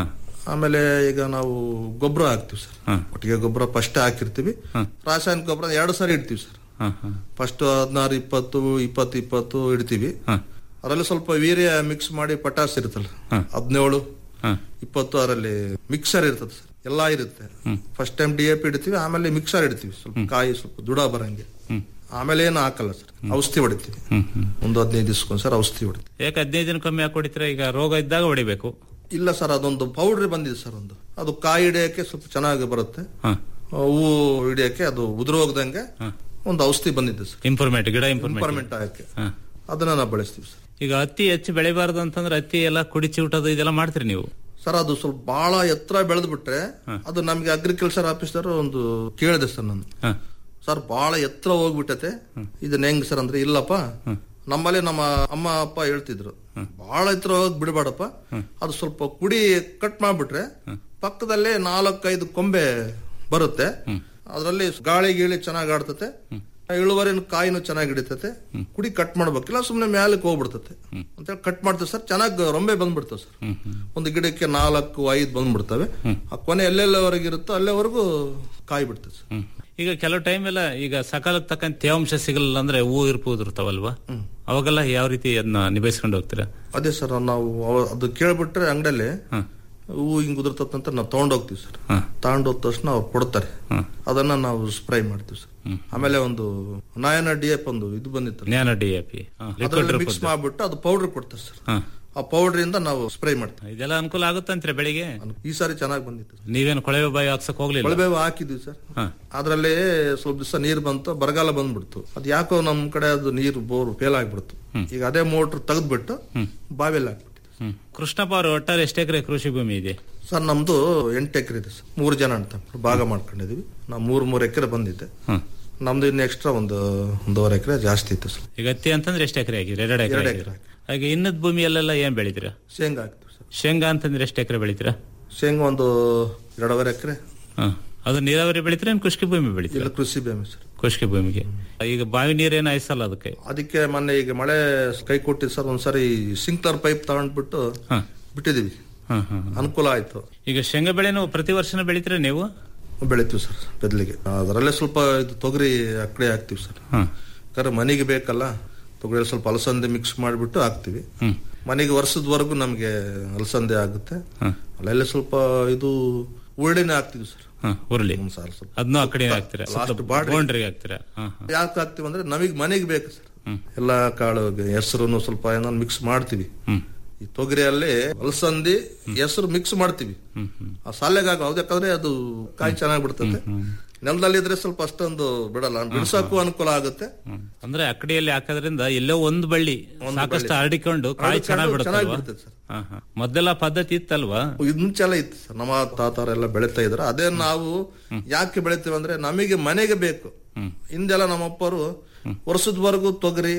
ಆಮೇಲೆ ಈಗ ನಾವು ಗೊಬ್ಬರ ಹಾಕ್ತಿವಿ ಸರ್ ಒಟ್ಟಿಗೆ ಗೊಬ್ಬರ ಫಸ್ಟ್ ಹಾಕಿರ್ತೀವಿ ರಾಸಾಯನಿಕ ಗೊಬ್ಬರ ಎರಡು ಸಾರಿ ಇಡ್ತೀವಿ ಸರ್ ಫಸ್ಟ್ ಹದಿನಾರು ಇಪ್ಪತ್ತು ಇಪ್ಪತ್ತು ಇಪ್ಪತ್ತು ಇಡ್ತೀವಿ ಅದರಲ್ಲಿ ಸ್ವಲ್ಪ ವೀರ್ಯ ಮಿಕ್ಸ್ ಮಾಡಿ ಪಟಾಸ್ ಇರುತ್ತಲ್ಲ ಹದಿನೇಳು ಇಪ್ಪತ್ತು ಅದರಲ್ಲಿ ಮಿಕ್ಸರ್ ಇರ್ತದೆ ಸರ್ ಎಲ್ಲಾ ಇರುತ್ತೆ first time D A P ಇಡ್ತೀವಿ ಆಮೇಲೆ ಮಿಕ್ಸರ್ ಇಡ್ತೀವಿ ಸ್ವಲ್ಪ ಕಾಯಿ ಸ್ವಲ್ಪ ದುಡ ಬರಂಗೆ ಆಮೇಲೆ ಏನು ಹಾಕಲ್ಲ ಸರ್ ಔಷಧಿ ಹೊಡಿತೀವಿ ಒಂದು ಹದಿನೈದು ದಿವ್ಸಕ್ಕೊಂದ್ ಸರ್ ಔಷಧಿ ಹೊಡಿತೀವಿ ಯಾಕೆ ಹದಿನೈದು ದಿನಕ್ಕೊಮ್ಮೆ ಯಾಕೆ ಹೊಡಿತೀರಾ ಈಗ ರೋಗ ಇದ್ದಾಗ ಹೊಡಿಬೇಕು ಇಲ್ಲ ಸರ್ ಅದೊಂದು ಪೌಡ್ರ್ ಬಂದಿದೆ ಸರ್ ಒಂದು ಅದು ಕಾಯಿ ಹಿಡಿಯಕ್ಕೆ ಸ್ವಲ್ಪ ಚೆನ್ನಾಗಿ ಬರುತ್ತೆ ಹೂವು ಹಿಡಿಯಕ್ಕೆ ಅದು ಉದುರೋಗ್ದಂಗೆ ಒಂದು ಔಷಧಿ ಬಂದಿದೆ ಸರ್ ಇಂಪ್ರೂವ್ಮೆಂಟ್ ಗಿಡ ಇಂಪ್ರೂವ್ಮೆಂಟ್ ಇಂಪರ್ಮೆಂಟ್ ಆಗಕ್ಕೆ ಅದನ್ನ ನಾವು ಬಳಸ್ತೀವಿ ಸರ್ ಈಗ ಹತ್ತಿ ಹೆಚ್ಚು ಬೆಳಿಬಾರ್ದು ಅಂತಂದ್ರೆ ಹತ್ತಿ ಎಲ್ಲ ಕುಡಿಚಿ ಊಟದು ಇದೆಲ್ಲ ಮಾಡ್ತೀರಿ ನೀವು ಸರ್ ಅದು ಸ್ವಲ್ಪ ಬಹಳ ಎತ್ತರ ಬೆಳೆದು ಬಿಟ್ರೆ ಅದು ನಮ್ಗೆ ಅಗ್ರಿಕಲ್ಚರ್ ಆಫೀಸರ್ ಒಂದು ಕೇಳಿದೆ ಸರ್ ನಾನು ಸರ್ ಬಹಳ ಎತ್ತರ ಹೋಗ್ಬಿಟ್ಟತೆ ಇದನ್ನ ಹೆಂಗ್ ಸರ್ ಅಂದ್ರೆ ಇಲ್ಲಪ್ಪ ನಮ್ಮಲ್ಲಿ ನಮ್ಮ ಅಮ್ಮ ಅಪ್ಪ ಹೇಳ್ತಿದ್ರು ಬಹಳ ಎತ್ತರ ಹೋಗಿ ಬಿಡಬೇಡಪ್ಪ ಅದು ಸ್ವಲ್ಪ ಕುಡಿ ಕಟ್ ಮಾಡ್ಬಿಟ್ರೆ ಪಕ್ಕದಲ್ಲೇ ನಾಲ್ಕೈದು ಕೊಂಬೆ ಬರುತ್ತೆ ಅದರಲ್ಲಿ ಗಾಳಿ ಗೀಳಿ ಚೆನ್ನಾಗಿ ಆಡ್ತತೆ ಇಳುವರಿನ ಕಾಯಿನೂ ಚೆನ್ನಾಗಿ ಹಿಡಿತತೆ ಕುಡಿ ಕಟ್ ಮಾಡ್ಬೇಕಿಲ್ಲ ಸುಮ್ನೆ ಮ್ಯಾಲಕ್ಕೆ ಹೋಗ್ಬಿಡ್ತತೆ ಅಂತ ಕಟ್ ಮಾಡ್ತೇವೆ ಸರ್ ಚೆನ್ನಾಗಿ ರೊಂಬೆ ಬಂದ್ಬಿಡ್ತವೆ ಸರ್ ಒಂದು ಗಿಡಕ್ಕೆ ನಾಲ್ಕು ಐದು ಬಂದ್ಬಿಡ್ತವೆ ಆ ಕೊನೆ ಎಲ್ಲೆಲ್ಲವರೆಗೆ ಇರುತ್ತೋ ಅಲ್ಲೇವರೆಗೂ ಕಾಯಿ ಬಿಡ್ತದೆ ಸರ್ ಈಗ ಕೆಲವು ಟೈಮ್ ಎಲ್ಲ ಈಗ ಸಕಾಲಕ್ಕೆ ತಕ್ಕಂತ ತೇವಾಂಶ ಸಿಗಲಿಲ್ಲ ಅಂದ್ರೆ ಹೂವು ಇರ್ಬೋದು ಇರ್ತಾವಲ್ವಾ ಅವಾಗೆಲ್ಲ ಯಾವ ರೀತಿ ಅದನ್ನ ನಿಭಾಯಿಸ್ಕೊಂಡು ಹೋಗ್ತೀರಾ ಅದೇ ಸರ್ ನಾವು ಅವ- ಅದು ಕೇಳ್ಬಿಟ್ರೆ ಅಂಗಡಿಯಲ್ಲಿ ಹೂವು ಹಿಂಗ್ ಉದುರ್ತಂತ ನಾವು ತಗೊಂಡೋಗ್ತೀವಿ ಸರ್ ತಗೊಂಡೋದ ತಕ್ಷಣ ಅವ್ರು ಕೊಡ್ತಾರೆ ಅದನ್ನ ನಾವು ಸ್ಪ್ರೈ ಮಾಡ್ತೀವಿ ಸರ್ ಆಮೇಲೆ ಒಂದು ನಾಯನ ಡಿ ಎಫ್ ಒಂದು ಇದು ಬಂದಿತ್ತು ಜ್ಞಾನ ಡಿ ಎ ಪಿ ಅದ್ರಲ್ಲಿ ಮಿಕ್ಸ್ ಮಾಡ್ಬಿಟ್ಟು ಅದು ಪೌಡರ್ ಕೊಡ್ತಾರೆ ಸರ್ ಆ ಪೌಡರ್ ಇಂದ ನಾವು ಸ್ಪ್ರೈ ಮಾಡ್ತೀವಿ ಇದೆಲ್ಲ ಅನುಕೂಲ ಆಗುತ್ತಂತ್ರಿ ಬೆಳಿಗ್ಗೆ ಈ ಸಾರಿ ಚೆನ್ನಾಗಿ ಬಂದಿತ್ತು ನೀವೇನು ಕೊಳವೆ ಬಾಯಿ ಹಾಕ್ಸಕ್ ಹೋಗ್ಲಿಲ್ಲ ಕೊಳಬೇವು ಹಾಕಿದ್ವಿ ಸರ್ ಅದ್ರಲ್ಲಿ ಸ್ವಲ್ಪ ದಿವಸ ನೀರ್ ಬಂತು ಬರಗಾಲ ಬಂದ್ಬಿಡ್ತು ಅದ್ ಯಾಕೋ ನಮ್ ಕಡೆ ಅದು ನೀರು ಬೋರ್ ಫೇಲ್ ಆಗ್ಬಿಡ್ತು ಈಗ ಅದೇ ಮೋಟರ್ ತೆಗೆದ್ಬಿಟ್ಟು ಬಾವಿಯಲ್ಲಿ ಹಾಕ್ಬಿಟ್ಟು ಹ್ಮ್. ಕೃಷ್ಣಪ್ಪ ಅವರು ಒಟ್ಟಾರೆ ಎಷ್ಟು ಎಕರೆ ಕೃಷಿ ಭೂಮಿ ಇದೆ ಸರ್ ನಮ್ದು ಎಂಟು ಎಕರೆ ಇದೆ ಸರ್ ಮೂರು ಜನ ಅಂತ ಭಾಗ ಮಾಡ್ಕೊಂಡಿದೀವಿ ನಾವು ಮೂರ್ ಮೂರ್ ಎಕರೆ ಬಂದಿದ್ದೆ ನಮ್ದು ಇನ್ನು ಎಕ್ಸ್ಟ್ರಾ ಒಂದು ಒಂದೂವರೆ ಎಕರೆ ಜಾಸ್ತಿ ಇತ್ತು ಸರ್ ಈಗ ಹತ್ತಿ ಅಂತಂದ್ರೆ ಎಷ್ಟು ಎಕರೆ ಆಗಿರಿ ಎರಡು ಎರಡು ಎಕರೆ ಎಕರೆ ಹಾಗೆ ಇನ್ನದ ಭೂಮಿಯಲ್ಲೆಲ್ಲ ಏನ್ ಬೆಳಿತೀರಾ ಶೇಂಗಾ ಹಾಕ್ತೀವಿ ಸರ್ ಶೇಂಗಾ ಅಂತಂದ್ರೆ ಎಷ್ಟು ಎಕರೆ ಬೆಳಿತೀರಾ ಶೇಂಗಾ ಒಂದು ಎರಡೂವರೆ ಎಕರೆ ಹ. ಅದು ನೀರಾವರಿ ಬೆಳಿತೀರಾ ಏನ್ ಕೃಷಿ ಭೂಮಿ ಬೆಳಿತೀರಾ ಇಲ್ಲ ಕೃಷಿ ಭೂಮಿ ಸರ್ ಕೃಷಿ ಭೂಮಿಗೆ ಈಗ ಬಾವಿ ನೀರೇನು ಹಾಯಿಸಲ್ಲ ಅದಕ್ಕೆ ಅದಕ್ಕೆ ಮೊನ್ನೆ ಈಗ ಮಳೆ ಕೈ ಕೊಟ್ಟಿದ್ದು ಸರ್ ಒಂದ್ಸರಿ ಸಿಂಕ್ಲರ್ ಪೈಪ್ ತಗೊಂಡ್ಬಿಟ್ಟು ಬಿಟ್ಟಿದೀವಿ ಹ್ಮ್, ಹ್ಮ್, ಹ್ಮ್. ಅನುಕೂಲ ಆಯ್ತು ಈಗ ಶೇಂಗಾ ಬೆಳೆನೂ ಪ್ರತಿ ವರ್ಷನೂ ಬೆಳಿತೀರಾ ನೀವು ಬೆಳಿತೀವಿ ಸರ್ ಬೆದ್ಲಿಗೆ ಅದರಲ್ಲೇ ಸ್ವಲ್ಪ ಇದು ತೊಗರಿ ಅಕ್ಕಡೆ ಹಾಕ್ತಿವಿ ಸರ್ ಯಾಕಂದ್ರೆ ಮನೆಗೆ ಬೇಕಲ್ಲ ತೊಗರಿ ಸ್ವಲ್ಪ ಅಲಸಂದೆ ಮಿಕ್ಸ್ ಮಾಡಿಬಿಟ್ಟು ಹಾಕ್ತಿವಿ ಮನೆಗೆ ವರ್ಷದವರೆಗೂ ನಮಗೆ ಅಲಸಂದೆ ಆಗುತ್ತೆ ಅಲ್ಲೆಲ್ಲ ಸ್ವಲ್ಪ ಇದು ಉರುಳಿನೇ ಹಾಕ್ತಿವಿ ಸರ್ ಹ, ಉರುಳಿ ಒಂದ್ ಸಾಲ ಸ್ವಲ್ಪ ಅದನ್ನೂ ಆ ಕಡೆ ಹಾಕ್ತೀರಾ ಲಾಸ್ಟ್ ಬಾರ್ಡ್ರಿ ಬೌಂಡ್ರಿಗೆ ಹಾಕ್ತೀರಾ ಹ, ಹ. ಯಾಕೆ ಹಾಕ್ತಿವಿ ಅಂದ್ರೆ ನಮಗೆ ಮನೆಗೆ ಬೇಕು ಸರ್ ಎಲ್ಲ ಕಾಳು ಹೆಸರು ಸ್ವಲ್ಪ ಏನೋ ಮಿಕ್ಸ್ ಮಾಡ್ತೀವಿ ಈ ತೊಗರಿಯಲ್ಲಿ ಅಲಸಂದಿ ಹೆಸರು ಮಿಕ್ಸ್ ಮಾಡ್ತೀವಿ ಆ ಸಾಲೆಗಾಗ ಯಾಕಂದ್ರೆ ಅದು ಕಾಯಿ ಚೆನ್ನಾಗಿ ಬಿಡ್ತದೆ ನೆಲದಲ್ಲಿ ಇದ್ರೆ ಸ್ವಲ್ಪ ಅಷ್ಟೊಂದು ಬಿಡಲ್ಲ ಬಿಡ್ಸಕ್ಕೂ ಅನುಕೂಲ ಆಗುತ್ತೆ ಅಂದ್ರೆ ಅಕ್ಕಡಿಯಲ್ಲಿ ಹಾಕೋದ್ರಿಂದ ಎಲ್ಲೋ ಒಂದು ಬಳ್ಳಿ ಸಾಕಷ್ಟು ಬಳ್ಳಿ. ಹರಡಿಕೊಂಡು ಕಾಯಿ ಹರಡಿಕೊಂಡು ಚೆನ್ನಾಗಿ ಚೆನ್ನಾಗಿ ಬಿಡುತ್ತಲ್ವಾ ಬಿಡ್ತದೆ ಸರ್. ಹ, ಹ. ಮೊದಲೆಲ್ಲ ಪದ್ಧತಿ ಇತ್ತಲ್ವಾ ಇದು ಮುಂಚೆಲ್ಲ ಇತ್ತು ಸರ್ ನಮ್ಮ ತಾತಾರೆಲ್ಲ ಬೆಳೀತಾ ಇದ್ರು ಅದೇ ನಾವು ಯಾಕೆ ಬೆಳಿತೀವಿ ಅಂದ್ರೆ ನಮಗೆ ಮನೆಗೆ ಬೇಕು ಹಿಂದೆಲ್ಲ ನಮ್ಮಪ್ಪರು ವರ್ಷದವರೆಗೂ ತೊಗರಿ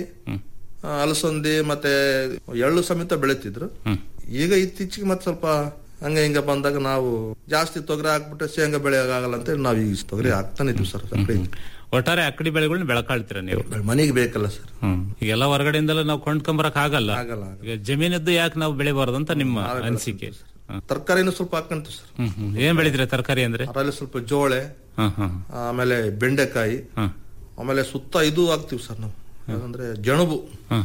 ಆ, ಅಲಸಂದಿ ಮತ್ತೆ ಎಳ್ಳು ಸಮೇತ ಬೆಳಿತಿದ್ರು ಈಗ ಇತ್ತೀಚೆಗೆ ಮತ್ತೆ ಸ್ವಲ್ಪ ಹಂಗ ಹಿಂಗ ಬಂದಾಗ ನಾವು ಜಾಸ್ತಿ ತೊಗರಿ ಹಾಕ್ಬಿಟ್ರೆ ಶೇಂಗಾ ಬೆಳೆಯೋಕ್ಕಾಗಲ್ಲ ಅಂತ ನಾವು ಈ ತೊಗರಿ ಹಾಕ್ತಾನೆ ಇದ್ವಿ ಸರ್ ಅಕ್ಕಡಿ. ಒಟ್ಟಾರೆ ಅಕ್ಕಡಿ ಬೆಳೆಗಳನ್ನ ಬೆಳಕಾಳ್ತೀರಾ ನೀವು ಮನೆಗೆ ಬೇಕಲ್ಲ ಸರ್ ಈಗೆಲ್ಲ ಹೊರಗಡೆಯಿಂದಲೂ ನಾವು ಕೊಂಡ್ಕೊಂಬರಕ್ ಆಗಲ್ಲ ಆಗಲ್ಲ ಈಗ ಜಮೀನದ್ದು ಯಾಕೆ ನಾವು ಬೆಳಿಬಾರ್ದು ಅಂತ ನಿಮ್ಮ ಅನಿಸಿಕೆ ಹ. ತರಕಾರಿನೂ ಸ್ವಲ್ಪ ಹಾಕೊಂತೀವಿ ಸರ್ ಹ್ಮ್, ಹ್ಮ್. ಏನ್ ಬೆಳಿತೀರಾ ತರಕಾರಿ ಅಂದ್ರೆ ಅದರಲ್ಲಿ ಸ್ವಲ್ಪ ಜೋಳೆ ಹ, ಹ. ಆಮೇಲೆ ಬೆಂಡೆಕಾಯಿ ಆಮೇಲೆ ಸುತ್ತ ಇದು ಹಾಕ್ತಿವಿ ಸರ್ ನಾವು ಅಂದ್ರೆ ಜಣಬು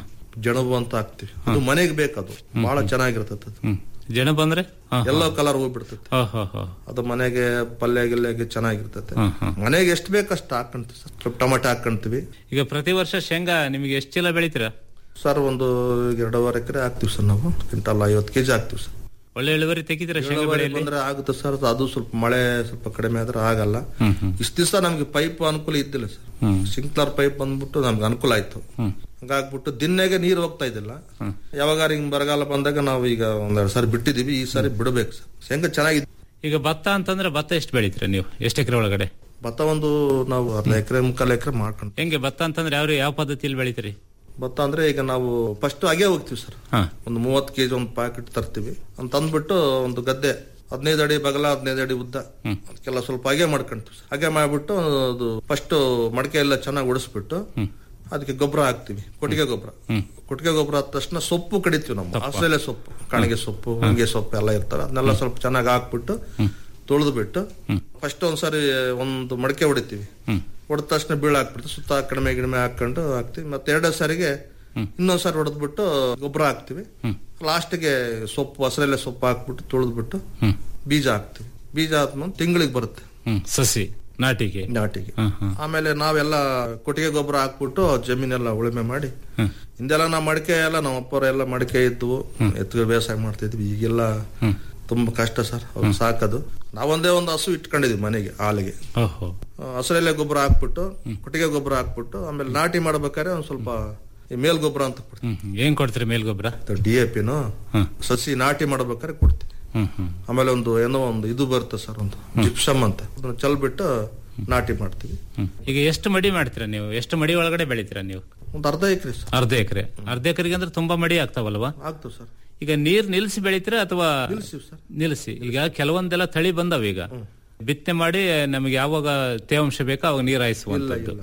ಜಣಬು ಅಂತ ಹಾಕ್ತಿವಿ ಅದು ಮನೆಗೆ ಬೇಕದು ಬಹಳ ಚೆನ್ನಾಗಿರ್ತದೆ ಅದು. ಜನ ಬಂದ್ರೆ ಹ, ಹ. ಎಲ್ಲೋ ಕಲರ್ ಹೋಗ್ಬಿಡ್ತದೆ ಹ, ಹ, ಹ. ಅದು ಮನೆಗೆ ಪಲ್ಯ ಗಿಲ್ಯಗೆ ಚೆನ್ನಾಗಿರ್ತದೆ ಹ, ಹ. ಮನೆಗೆ ಎಷ್ಟು ಬೇಕಷ್ಟು ಹಾಕೊಂತೀವಿ ಸರ್ ಸ್ವಲ್ಪ ಟೊಮೆಟೊ ಹಾಕೊಂತೀವಿ ಈಗ ಪ್ರತಿ ವರ್ಷ ಶೇಂಗಾ ನಿಮಗೆ ಎಷ್ಟು ಚೀಲ ಬೆಳಿತೀರಾ ಸರ್ ಒಂದು ಎರಡೂವರೆ ಎಕರೆ ಹಾಕ್ತಿವಿ ಸರ್ ನಾವು ಕ್ವಿಂಟಲ್ ಐವತ್ತು ಕೆಜಿ ಹಾಕ್ತಿವಿ ಸರ್ ಒಳ್ಳೆ ಇಳುವರಿ ತೆಗಿತೀರಾ ಶೇಂಗಾ ಇಳುವರಿ ಬೆಳೆಯಲ್ಲಿ ಬಂದ್ರೆ ಆಗುತ್ತೆ ಸರ್ ಅದು ಸ್ವಲ್ಪ ಮಳೆ ಸ್ವಲ್ಪ ಕಡಿಮೆ ಆದ್ರೆ ಆಗಲ್ಲ ಇಷ್ಟ ದಿವಸ ನಮ್ಗೆ ಪೈಪ್ ಅನುಕೂಲ ಇದ್ದಿಲ್ಲ ಸರ್ ಸಿಂಕ್ಲರ್ ಪೈಪ್ ಬಂದ್ಬಿಟ್ಟು ನಮ್ಗೆ ಅನುಕೂಲ ಆಯ್ತು ಹಂಗಾಗ್ಬಿಟ್ಟು ದಿನ್ನೆಗೆ ನೀರು ಹೋಗ್ತಾ ಇದ್ದಿಲ್ಲ ಯಾವಾಗ ಹಿಂಗ್ ಬರಗಾಲ ಬಂದಾಗ ನಾವು ಈಗ ಒಂದೆರಡು ಸಾರಿ ಬಿಟ್ಟಿದೀವಿ ಈ ಸಾರಿ ಬಿಡಬೇಕು ಸರ್ ಶೇಂಗಾ ಚೆನ್ನಾಗಿದೆ ಈಗ ಭತ್ತ ಅಂತಂದ್ರೆ ಭತ್ತ ಎಷ್ಟು ಬೆಳಿತೀರಾ ನೀವು ಎಷ್ಟು ಎಕರೆ ಒಳಗಡೆ ಭತ್ತ ಒಂದು ನಾವು ಅರ್ಧ ಎಕರೆ ಮುಕ್ಕಾಲು ಎಕರೆ ಮಾಡ್ಕೊಂಡು ಹೆಂಗೆ ಭತ್ತ ಅಂತಂದ್ರೆ ಯಾವ ಯಾವ ಪದ್ಧತಿಯಲ್ಲಿ ಬೆಳಿತೀರಿ ಭತ್ತ ಅಂದ್ರೆ ಈಗ ನಾವು ಫಸ್ಟ್ ಹಾಗೆ ಹೋಗ್ತೀವಿ ಸರ್ ಒಂದು ಮೂವತ್ತು ಕೆಜಿ ಒಂದು ಪ್ಯಾಕೆಟ್ ತರ್ತೀವಿ ಅಂತ ಅಂದ್ಬಿಟ್ಟು ಒಂದು ಗದ್ದೆ ಹದಿನೈದು ಅಡಿ ಬಗಲ ಹದಿನೈದು ಅಡಿ ಉದ್ದ ಅದಕ್ಕೆಲ್ಲ ಸ್ವಲ್ಪ ಹಾಗೆ ಮಾಡ್ಕೊಂತೀವಿ ಸರ್ ಹಾಗೆ ಮಾಡ್ಬಿಟ್ಟು ಅದು ಫಸ್ಟ್ ಮಡಕೆ ಎಲ್ಲ ಚೆನ್ನಾಗಿ ಉಡಿಸ್ಬಿಟ್ಟು ಅದಕ್ಕೆ ಗೊಬ್ಬರ ಹಾಕ್ತಿವಿ ಕೊಟ್ಟಿಗೆ ಗೊಬ್ಬರ ಕೊಟ್ಟಿಗೆ ಗೊಬ್ಬರ ಆದ ತಕ್ಷಣ ಸೊಪ್ಪು ಕಡಿತೀವಿ ನಾವು ಆಸ್ಟ್ರೇಲಿಯಾ ಸೊಪ್ಪು ಕಾಣಿಗೆ ಸೊಪ್ಪು ಹೊಂಗೆ ಸೊಪ್ಪು ಎಲ್ಲ ಇರ್ತವೆ ಅದನ್ನೆಲ್ಲ ಸ್ವಲ್ಪ ಚೆನ್ನಾಗಿ ಹಾಕ್ಬಿಟ್ಟು ತೊಳೆದು ಬಿಟ್ಟು ಫಸ್ಟ್ ಒಂದ್ಸರಿ ಒಂದು ಮಡಕೆ ಹೊಡಿತೀವಿ ಹೊಡೆದ ತಕ್ಷಣ ಬೀಳ ಹಾಕ್ಬಿಡ್ತೀವಿ ಸುತ್ತ ಕಡಿಮೆ ಗಿಡಿಮೆ ಹಾಕೊಂಡು ಹಾಕ್ತಿವಿ ಮತ್ತೆ ಎರಡೇ ಸಾರಿಗೆ ಇನ್ನೊಂದ್ಸರಿ ಹೊಡೆದ್ಬಿಟ್ಟು ಗೊಬ್ಬರ ಹಾಕ್ತಿವಿ ಲಾಸ್ಟ್ಗೆ ಸೊಪ್ಪು ಹಸರೆಲೆ ಸೊಪ್ಪು ಹಾಕ್ಬಿಟ್ಟು ತೊಳೆದ್ಬಿಟ್ಟು ಬೀಜ ಹಾಕ್ತಿವಿ ಬೀಜ ಆದ್ಮೇಲೆ ತಿಂಗಳಿಗೆ ಬರುತ್ತೆ ಹ್ಮ್ ಸಸಿ ನಾಟಿಗೆ ನಾಟಿಗೆ ಆಮೇಲೆ ನಾವೆಲ್ಲ ಕೊಟ್ಟಿಗೆ ಗೊಬ್ಬರ ಹಾಕ್ಬಿಟ್ಟು ಜಮೀನೆಲ್ಲ ಉಳುಮೆ ಮಾಡಿ ಹಿಂದೆಲ್ಲ ನಾವು ಮಡಿಕೆ ಎಲ್ಲ ನಮ್ಮ ಅಪ್ಪರ ಎಲ್ಲ ಮಡಿಕೆ ಇದ್ವು ಎತ್ತುಗಳು ಬೇಸಾಯ ಮಾಡ್ತಿದ್ವಿ ಈಗೆಲ್ಲ ತುಂಬಾ ಕಷ್ಟ ಸರ್ ಅವ್ರು ಸಾಕೋದು ನಾವೊಂದೇ ಒಂದು ಹಸು ಇಟ್ಕೊಂಡಿದ್ವಿ ಮನೆಗೆ ಹಾಲಿಗೆ ಓಹೋ ಹಸರೆಲೆ ಗೊಬ್ಬರ ಹಾಕ್ಬಿಟ್ಟು ಕೊಟ್ಟಿಗೆ ಗೊಬ್ಬರ ಹಾಕ್ಬಿಟ್ಟು ಆಮೇಲೆ ನಾಟಿ ಮಾಡ್ಬೇಕಾದ್ರೆ ಒಂದ್ ಸ್ವಲ್ಪ ಈ ಮೇಲ್ ಗೊಬ್ಬರ ಅಂತ ಹ್ಮ್ ಹ್ಮ್. ಏನ್ ಕೊಡ್ತೀರಿ ಮೇಲ್ಗೊಬ್ಬರ ಡಿ ಎ ಪಿನು ಸಸಿ ನಾಟಿ ಮಾಡ್ಬೇಕಾದ್ರೆ ಕೊಡ್ತೀವಿ ಹ್ಮ್ ಹ್ಮ್ ಆಮೇಲೆ ಒಂದು ಏನೋ ಒಂದು ಇದು ಬರುತ್ತೆ ಸರ್ ಒಂದು ಜಿಪ್ಸಮ್ ಅಂತ ಅದನ್ನ ಚಲ್ಬಿಟ್ಟು ನಾಟಿ ಮಾಡ್ತೀವಿ ಹ್ಮ್. ಈಗ ಎಷ್ಟು ಮಡಿ ಮಾಡ್ತೀರಾ ನೀವು ಎಷ್ಟು ಮಡಿ ಒಳಗಡೆ ಬೆಳಿತೀರಾ ನೀವು ಒಂದು ಅರ್ಧ ಎಕರೆ ಸರ್ ಅರ್ಧ ಎಕರೆ ಅರ್ಧ ಎಕರೆಗೆ ಅಂದ್ರೆ ತುಂಬಾ ಮಡಿ ಆಗ್ತಾವಲ್ವಾ ಆಗ್ತದೆ ಸರ್ ಈಗ ನೀರ್ ನಿಲ್ಸಿ ಬೆಳಿತೀರಾ ಅಥವಾ ನಿಲ್ಸಿವಿ ಸರ್ ನಿಲ್ಸಿ ಈಗ ಕೆಲವೊಂದೆಲ್ಲ ತಳಿ ಬಂದಾವ ಈಗ ಬಿತ್ತನೆ ಮಾಡಿ ನಮಗೆ ಯಾವಾಗ ತೇವಾಂಶ ಬೇಕೋ ಅವಾಗ ನೀರ್ ಹಾಯಿಸುವಂತದ್ದು ಇಲ್ಲ ಸರ್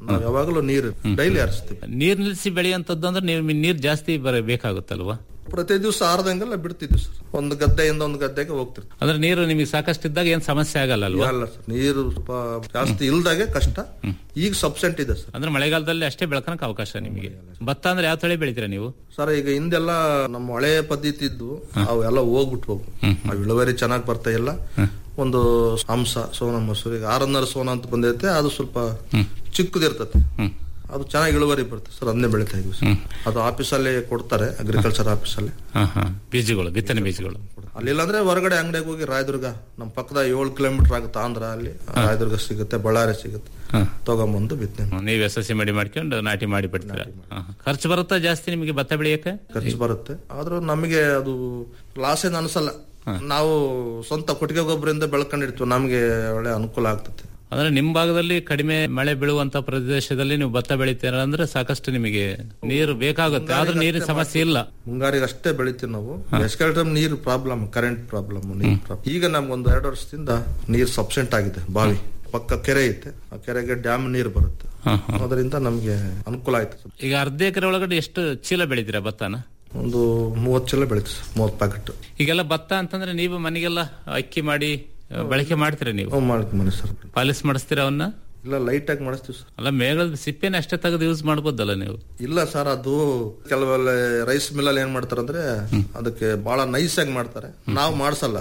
ನಾವು ಯಾವಾಗಲೂ ನೀರು ಡೈಲಿ ಹರಿಸ್ತೀವಿ ನೀರ್ ನಿಲ್ಲಿಸಿ ಬೆಳೆಯುವಂತದ್ದು ಅಂದ್ರೆ ನೀವು ನೀರ್ ಜಾಸ್ತಿ ಬರ ಬೇಕಾಗುತ್ತಲ್ವಾ ಪ್ರತಿ ದಿವಸ ಆರ್ದಂಗೆಲ್ಲ ಬಿಡ್ತಿದ್ವಿ ಸರ್ ಒಂದು ಗದ್ದೆಯಿಂದ ಒಂದು ಗದ್ದೆಗೆ ಹೋಗ್ತಿರ್ತೀವಿ ಅಂದ್ರೆ ನೀರು ನಿಮಗೆ ಸಾಕಷ್ಟು ಇದ್ದಾಗ ಏನ್ ಸಮಸ್ಯೆ ಆಗಲ್ಲ ಅಲ್ವಾ ಅಲ್ಲ ಸರ್ ನೀರು ಸ್ವಲ್ಪ ಜಾಸ್ತಿ ಇಲ್ದಾಗೆ ಕಷ್ಟ ಈಗ ಸಬ್ಸೆಂಟ್ ಇದೆ ಸರ್ ಅಂದ್ರೆ ಮಳೆಗಾಲದಲ್ಲಿ ಅಷ್ಟೇ ಬೆಳ್ಕೊಳಕ್ ಅವಕಾಶ ನಿಮಗೆ ಭತ್ತ ಅಂದ್ರೆ ಯಾವ ತಳಿ ಬೆಳಿತೀರಾ ನೀವು ಸರ್ ಈಗ ಹಿಂದೆಲ್ಲ ನಮ್ಮ ಹಳೆ ಪದ್ಧತಿ ಇದ್ದು ಅವೆಲ್ಲ ಹೋಗ್ಬಿಟ್ಟು ಹೋಗು ಅವು ಇಳುವರಿ ಚೆನ್ನಾಗಿ ಬರ್ತಾ ಇಲ್ಲ ಒಂದು ಹಂಸ ಸೋನ ಮಸೂರಿ ಈಗ ಆರನ್ನರ ಸೋನ ಅಂತ ಬಂದೈತೆ ಅದು ಸ್ವಲ್ಪ ಚಿಕ್ಕದಿರ್ತದೆ ಅದು ಚೆನ್ನಾಗಿ ಇಳುವರಿ ಬರುತ್ತೆ ಸರ್ ಅದನ್ನೇ ಬೆಳಿತಾ ಇದ್ವಿ ಸರ್ ಅದು ಆಫೀಸಲ್ಲಿ ಕೊಡ್ತಾರೆ ಅಗ್ರಿಕಲ್ಚರ್ ಆಫೀಸಲ್ಲಿ ಹಾ ಹಾ ಬೀಜಗಳು ಬಿತ್ತನೆ ಬೀಜಗಳು ಅಲ್ಲಿಲ್ಲ ಅಂದ್ರೆ ಹೊರಗಡೆ ಅಂಗಡಿಗೆ ಹೋಗಿ ರಾಯದುರ್ಗ ನಮ್ಮ ಪಕ್ಕದ ಏಳು ಕಿಲೋಮೀಟರ್ ಆಗುತ್ತೆ ಆಂಧ್ರ ಅಲ್ಲಿ ರಾಯದುರ್ಗ ಸಿಗುತ್ತೆ ಬಳ್ಳಾರಿ ಸಿಗುತ್ತೆ ತಗೊಂಬಂದು ಬಿತ್ತನೆ ನೀವೇ ಸಸಿ ಮಡಿ ಮಾಡ್ಕೊಂಡು ನಾಟಿ ಮಾಡಿ ಬಿಡ್ತೀರಾ ಹಾ, ಹಾ. ಖರ್ಚು ಬರುತ್ತಾ ಜಾಸ್ತಿ ನಿಮಗೆ ಭತ್ತ ಬೆಳೆಯಕ್ಕೆ ಖರ್ಚು ಬರುತ್ತೆ ಆದ್ರೂ ನಮಗೆ ಅದು ಲಾಸ್ ಏನು ಅನ್ಸಲ್ಲ ನಾವು ಸ್ವಂತ ಕೊಟ್ಟಿಗೆ ಗೊಬ್ಬರದಿಂದ ಬೆಳ್ಕೊಂಡಿರ್ತೀವಿ ನಮಗೆ ಒಳ್ಳೆ ಅನುಕೂಲ ಆಗ್ತದೆ ಅಂದ್ರೆ ನಿಮ್ ಭಾಗದಲ್ಲಿ ಕಡಿಮೆ ಮಳೆ ಬೀಳುವಂತ ಪ್ರದೇಶದಲ್ಲಿ ನೀವು ಭತ್ತ ಬೆಳಿತೀರ ಅಂದ್ರೆ ಸಾಕಷ್ಟು ನಿಮಗೆ ನೀರು ಬೇಕಾಗುತ್ತೆ ಆದ್ರೆ ನೀರಿನ ಸಮಸ್ಯೆ ಇಲ್ಲ ಮುಂಗಾರಿಗೆ ಅಷ್ಟೇ ಬೆಳಿತೀವಿ ನಾವು ಬೇಸಿಗೆ ಟೈಮ್ ನೀರು ಪ್ರಾಬ್ಲಮ್ ಕರೆಂಟ್ ಪ್ರಾಬ್ಲಮ್ ನೀರು ಪ್ರಾಬ್ಲಮ್ ಈಗ ನಮ್ಗೊಂದು ಎರಡು ವರ್ಷದಿಂದ ನೀರು ಸಬ್ಸೆಂಟ್ ಆಗಿದೆ ಬಾವಿ ಪಕ್ಕ ಕೆರೆ ಐತೆ ಆ ಕೆರೆಗೆ ಡ್ಯಾಮ್ ನೀರು ಬರುತ್ತೆ ಅದರಿಂದ ನಮ್ಗೆ ಅನುಕೂಲ ಆಯ್ತು ಈಗ ಅರ್ಧ ಎಕರೆ ಒಳಗಡೆ ಎಷ್ಟು ಚೀಲ ಬೆಳಿತೀರಾ ಭತ್ತನ ಒಂದು ಮೂವತ್ತು ಚೀಲ ಬೆಳಿತೀವಿ ಸರ್ ಮೂವತ್ತು ಪ್ಯಾಕೆಟ್ ಈಗೆಲ್ಲ ಭತ್ತ ಅಂತಂದ್ರೆ ನೀವು ಮನೆಗೆಲ್ಲ ಅಕ್ಕಿ ಮಾಡಿ ಆ, ಬಳಕೆ ಮಾಡ್ತೀರಾ ನೀವು ಮಾಡ್ತೀವಿ ಮನೆ ಸರ್ ಪಾಲಿಸ್ ಮಾಡಿಸ್ತೀರಾ ಅವನ್ನ ಇಲ್ಲ ಲೈಟ್ ಆಗಿ ಮಾಡಿಸ್ತೀವಿ ಸರ್ ಅಲ್ಲ ಮೇಘದ ಸಿಪ್ಪೆನ ಅಷ್ಟೇ ತೆಗೆದು ಯೂಸ್ ಮಾಡ್ಬೋದಲ್ಲ ನೀವು ಇಲ್ಲ ಸರ್ ಅದು ಕೆಲವೆಲ್ಲ ರೈಸ್ ಮಿಲ್ಲಲ್ಲಿ ಏನ್ ಮಾಡ್ತಾರಂದ್ರೆ ಅದಕ್ಕೆ ಬಹಳ ನೈಸ್ ಆಗಿ ಮಾಡ್ತಾರೆ ನಾವು ಮಾಡ್ಸಲ್ಲ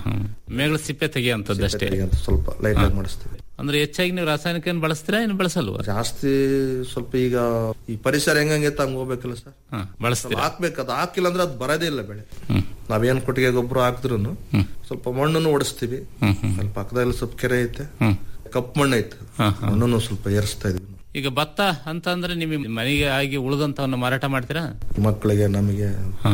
ಮೇಘದ ಸಿಪ್ಪೆ ತೆಗೆಯುವಂತದ್ದು ಅಷ್ಟೇ ಅಂತ ಸ್ವಲ್ಪ ಲೈಟ್ ಆಗಿ ಮಾಡಿಸ್ತೀವಿ ಅಂದ್ರೆ ಹೆಚ್ಚಾಗಿ ನೀವು ರಾಸಾಯನಿಕ ಏನ್ ಬಳಸ್ತೀರಾ ಏನು ಬಳಸಲ್ವಾ ಜಾಸ್ತಿ ಸ್ವಲ್ಪ ಈಗ ಈ ಪರಿಸರ ಹೆಂಗಂಗೈತೆ ಹಂಗ ಹೋಗ್ಬೇಕಲ್ಲ ಸರ್ ಬಳಸ್ತೀರಾ ಹಾಕ್ಬೇಕು ಅದು ಹಾಕಿಲ್ಲ ಅಂದ್ರೆ ಅದು ಬರೋದೇ ಇಲ್ಲ ಬೆಳೆ ನಾವೇನ್ ಕೊಟ್ಟಿಗೆ ಗೊಬ್ಬರ ಹಾಕಿದ್ರು ಸ್ವಲ್ಪ ಮಣ್ಣನ್ನು ಓಡಿಸ್ತೀವಿ ಅಲ್ಲಿ ಪಕ್ಕದಲ್ಲಿ ಸ್ವಲ್ಪ ಕೆರೆ ಐತೆ ಕಪ್ಪು ಮಣ್ಣು ಐತೆ ಮಣ್ಣನ್ನು ಸ್ವಲ್ಪ ಏರಿಸ್ತಾ ಇದೀವಿ ಈಗ ಭತ್ತ ಅಂತ ಅಂದ್ರೆ ನಿಮಗೆ ಮನೆಗೆ ಆಗಿ ಉಳಿದಂತವನ್ನ ಮಾರಾಟ ಮಾಡ್ತೀರಾ ಮಕ್ಕಳಿಗೆ ನಮಗೆ